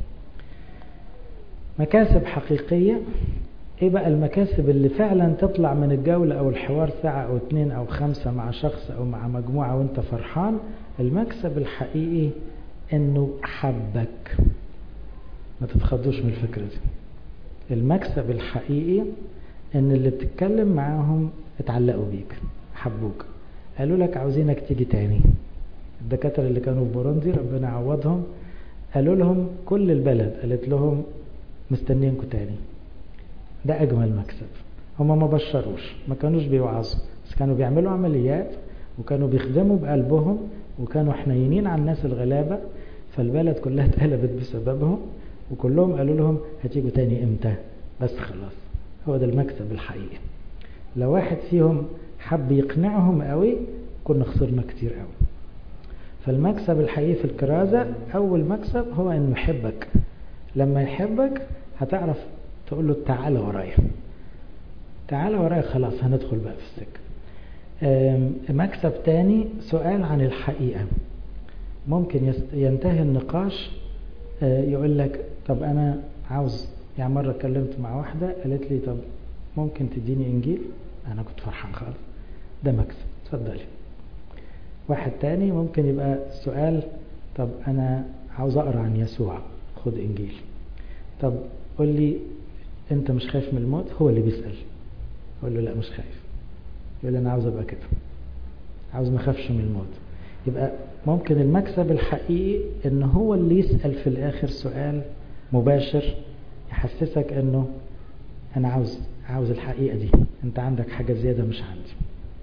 A: مكاسب حقيقية ايه بقى المكاسب اللي فعلا تطلع من الجولة او الحوار ساعة او اتنين او خمسة مع شخص او مع مجموعة وانت فرحان المكسب الحقيقي انه حبك ما تتخضوش من الفكرة دي المكسب الحقيقي ان اللي بتتكلم معاهم اتعلقوا بيك حبوك قالوا لك عاوزينك تيجي تاني الدكاترة اللي كانوا في بوروندي ربنا يعوضهم قالوا لهم كل البلد قالت لهم مستنيينكم تاني ده أجمل مكسب هما ما بشروش ما كانوش بيوعظوا بس كانوا بيعملوا عمليات وكانوا بيخدموا بقلبهم وكانوا حنينين على الناس الغلابة فالبلد كلها اتقلبت بسببهم وكلهم قالوا لهم هتيجوا تاني امتى بس خلاص هو ده المكسب الحقيقي لو واحد فيهم حب يقنعهم قوي كنا خسرنا كتير قوي فالمكسب الحقيقي في الكرازة أول مكسب هو أنه يحبك لما يحبك هتعرف تقول له تعالى ورايا تعالى ورايا خلاص هندخل بقى في السكة مكسب تاني سؤال عن الحقيقة ممكن ينتهي النقاش يقول لك طب أنا عاوز يعني مرة اتكلمت مع واحدة قالت لي طب ممكن تديني إنجيل أنا كنت فرحان خالص ده مكسب اتفضلي واحد تاني ممكن يبقى سؤال طب أنا عاوز أقرأ عن يسوع خد إنجيل طب قول لي أنت مش خايف من الموت هو اللي بيسأل أقول له لا مش خايف يقول لي أنا عاوز أبقى كده عاوز ما أخافش من الموت يبقى ممكن المكسب الحقيقي ان هو اللي يسأل في الاخر سؤال مباشر يحسسك انه انا عاوز عاوز الحقيقة دي انت عندك حاجة زيادة مش عندي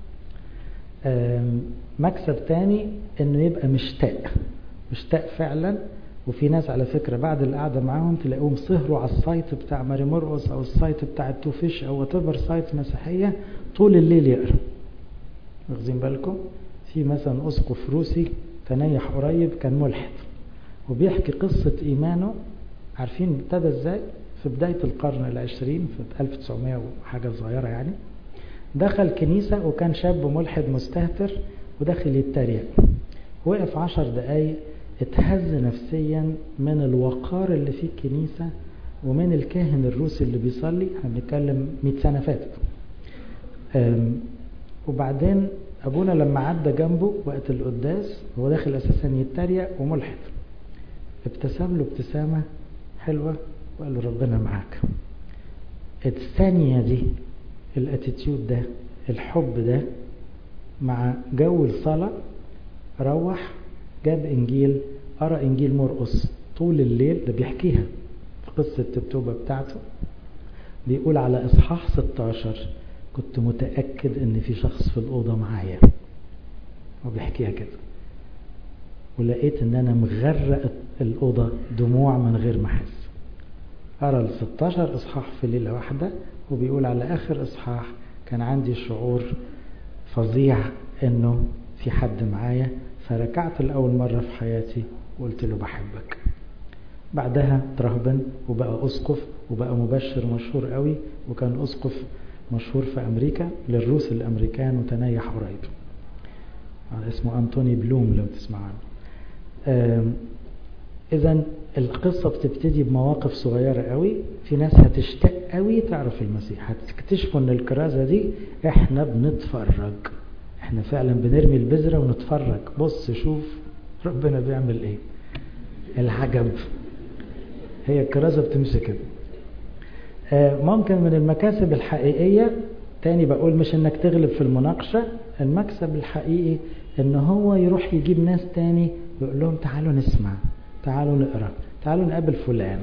A: مكسب تاني انه يبقى مشتاق مشتاق فعلا وفي ناس على فكرة بعد القعدة معاهم تلاقوهم سهروا على السايت بتاع ماري مرقس او السايت بتاع التوفيش او وتبر سايت مسيحية طول الليل يقرا واخدين بالكم في مثلا اسقف روسي تنيح قريب كان ملحد وبيحكي قصة ايمانه عارفين ابتدى ازاي في بداية القرن العشرين في 1900 وحاجة صغيرة يعني دخل كنيسة وكان شاب ملحد مستهتر ودخل يتريق وقف عشر دقايق اتهز نفسيا من الوقار اللي في الكنيسة ومن الكاهن الروسي اللي بيصلي احنا بنتكلم 100 سنة فاتت وبعدين ابونا لما عدى جنبه وقت القداس هو داخل اساسا يتريق وملحد ابتسم له ابتسامة حلوة وقال له ربنا معاك الثانية دي الاتيتيود ده الحب ده مع جو الصلاة روح جاب انجيل قرا انجيل مرقص طول الليل ده بيحكيها في قصة التوبة بتاعته بيقول على اصحاح 16 كنت متأكد ان في شخص في الأوضة معايا وبيحكيها كده ولقيت ان انا مغرق الأوضة دموع من غير ما احس قرا ال 16 اصحاح في ليلة واحدة وبيقول على اخر اصحاح كان عندي شعور فظيع انه في حد معايا فركعت لأول مرة في حياتي وقلت له بحبك بعدها ترهبن وبقى أسقف وبقى مبشر مشهور قوي وكان أسقف مشهور في أمريكا للروس الأمريكان وتنيح قريب اسمه أنتوني بلوم لو تسمع عنه إذا القصة بتبتدي بمواقف صغيرة قوي في ناس هتشتاق قوي تعرف المسيح هتكتشفوا ان الكرازة دي احنا بنتفرج احنا فعلا بنرمي البذرة ونتفرج بص شوف ربنا بيعمل ايه العجب هي الكرازة بتمشي كده ممكن من المكاسب الحقيقية تاني بقول مش انك تغلب في المناقشة المكسب الحقيقي ان هو يروح يجيب ناس تاني يقول لهم تعالوا نسمع تعالوا نقرأ تعالوا نقابل فلان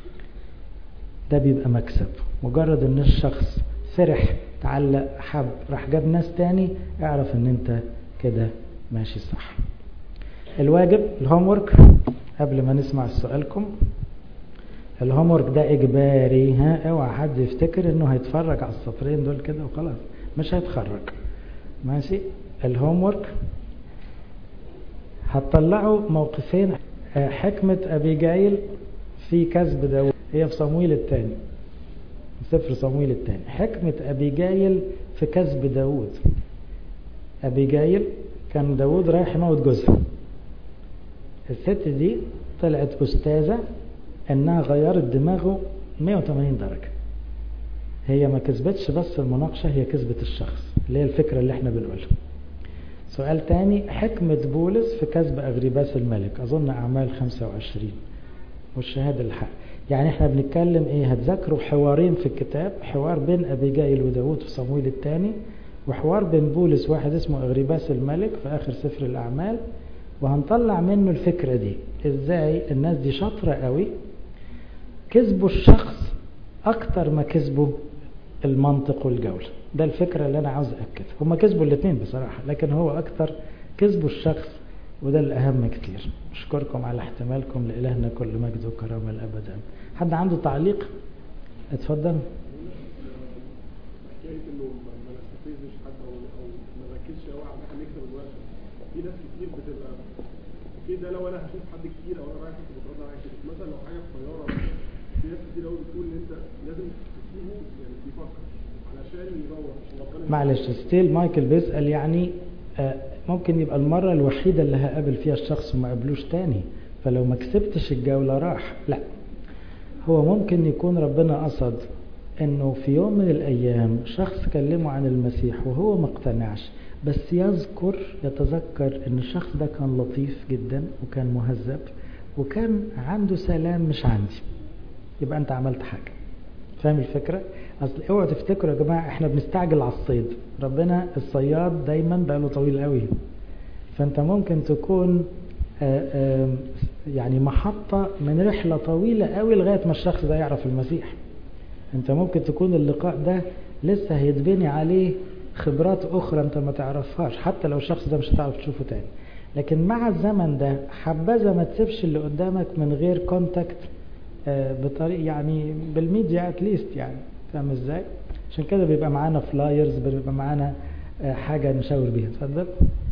A: ده بيبقى مكسب مجرد ان الشخص فرح تعلق حب راح جاب ناس تاني اعرف ان انت كده ماشي صح الواجب الهومورك قبل ما نسمع سؤالكم الهومورك ده اجباري ها اوعى حد يفتكر انه هيتفرج على السطرين دول كده وخلاص مش هيتخرج ماشي الهومورك هتطلعوا موقفين حكمة ابيجايل في كسب داود هي في صمويل الثاني سفر صمويل الثاني حكمة أبيجايل في كسب داود أبيجايل كان داود رايح يموت جوزها الست دي طلعت أستاذة أنها غيرت دماغه 180 درجة هي ما كسبتش بس المناقشة هي كسبت الشخص اللي هي الفكرة اللي احنا بنقولها سؤال تاني حكمة بولس في كسب أغريباس الملك أظن أعمال 25 والشهادة الحق يعني احنا بنتكلم ايه هتذكروا حوارين في الكتاب حوار بين أبيجايل وداود في صمويل الثاني وحوار بين بولس واحد اسمه أغريباس الملك في آخر سفر الأعمال وهنطلع منه الفكرة دي ازاي الناس دي شاطرة قوي كسبوا الشخص اكتر ما كسبوا المنطق والجولة ده الفكرة اللي انا عاوز اكدها هما كسبوا الاثنين بصراحة لكن هو اكتر كسبوا الشخص وده الاهم كتير اشكركم على احتمالكم لالهنا كل مجد وكرامة الابدا حد عنده تعليق اتفضل
B: في ناس كتير بتبقى اوكي ده لو انا هشوف حد كتير او انا رايح كنت بترد عليا كده مثلا لو حاجه في طياره في ناس كتير قوي بتقول ان انت لازم تسيبه يعني يفكر علشان يدور عشان ربنا
A: معلش ستيل مايكل بيسأل يعني آه، ممكن يبقى المرة الوحيدة اللي هقابل فيها الشخص وما قابلوش تاني فلو ما كسبتش الجولة راح لا هو ممكن يكون ربنا قصد انه في يوم من الايام شخص كلمه عن المسيح وهو ما اقتنعش بس يذكر يتذكر ان الشخص ده كان لطيف جدا وكان مهذب وكان عنده سلام مش عندي يبقى انت عملت حاجة فاهم الفكرة اصل اوعوا تفتكروا يا جماعة احنا بنستعجل على الصيد ربنا الصياد دايما بقاله طويل قوي فانت ممكن تكون آآ آآ يعني محطة من رحلة طويلة قوي لغاية ما الشخص ده يعرف المسيح انت ممكن تكون اللقاء ده لسه هيتبني عليه خبرات اخرى انت ما تعرفهاش حتى لو الشخص ده مش هتعرف تشوفه تاني لكن مع الزمن ده حبذا ما تسيبش اللي قدامك من غير كونتاكت بطريقه يعني بالميديا اتليست يعني فاهم ازاي عشان كده بيبقى معانا فلايرز بيبقى معانا آه، حاجه نشاور بيها اتفضل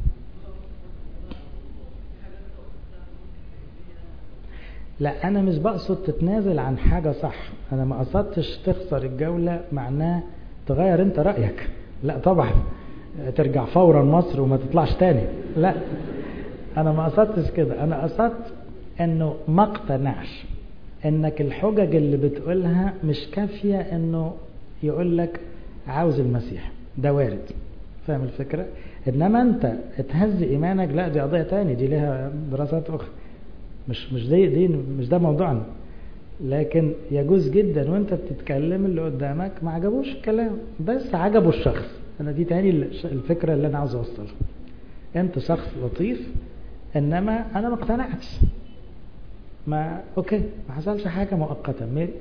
A: لا انا مش بقصد تتنازل عن حاجه صح انا ما قصدتش تخسر الجوله معناه تغير انت رايك لا طبعا ترجع فورا مصر وما تطلعش تاني لا انا ما قصدتش كده انا قصدت انه ما اقتنعش انك الحجج اللي بتقولها مش كافيه انه يقول لك عاوز المسيح ده وارد فاهم الفكره انما انت اتهز ايمانك لا دي قضيه تاني دي لها دراسات اخرى مش مش دي دي مش ده موضوعنا لكن يجوز جدا وانت بتتكلم اللي قدامك ما عجبوش الكلام بس عجبه الشخص انا دي تاني الفكره اللي انا عاوز اوصلها انت شخص لطيف انما انا ما اقتنعتش ما اوكي ما حصلش حاجه مؤقتا ميري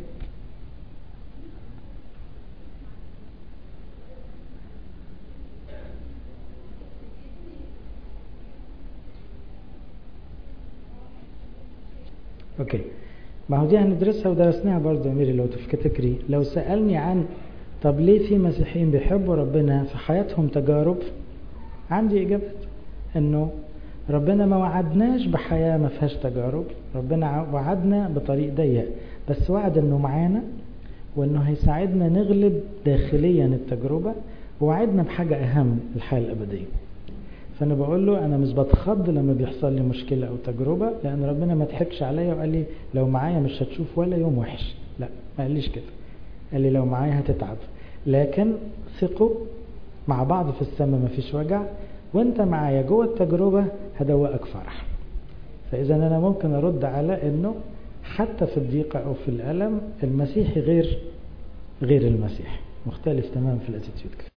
A: اوكي ما هو دي هندرسها ودرسناها برضه يا ميري لو تفتكري لو سألني عن طب ليه في مسيحيين بيحبوا ربنا في حياتهم تجارب عندي إجابات إنه ربنا ما وعدناش بحياة ما فيهاش تجارب ربنا وعدنا بطريق ضيق بس وعد إنه معانا وإنه هيساعدنا نغلب داخليا التجربة ووعدنا بحاجة أهم الحياة الأبدية فانا بقول له انا مش بتخض لما بيحصل لي مشكله او تجربه لان ربنا ما ضحكش عليا وقال لي لو معايا مش هتشوف ولا يوم وحش لا ما قاليش كده قال لي لو معايا هتتعب لكن ثقوا مع بعض في السماء ما فيش وجع وانت معايا جوه التجربه هدوقك فرح فاذا انا ممكن ارد على انه حتى في الضيقه او في الالم المسيحي غير غير المسيح مختلف تماما في الاتيتيود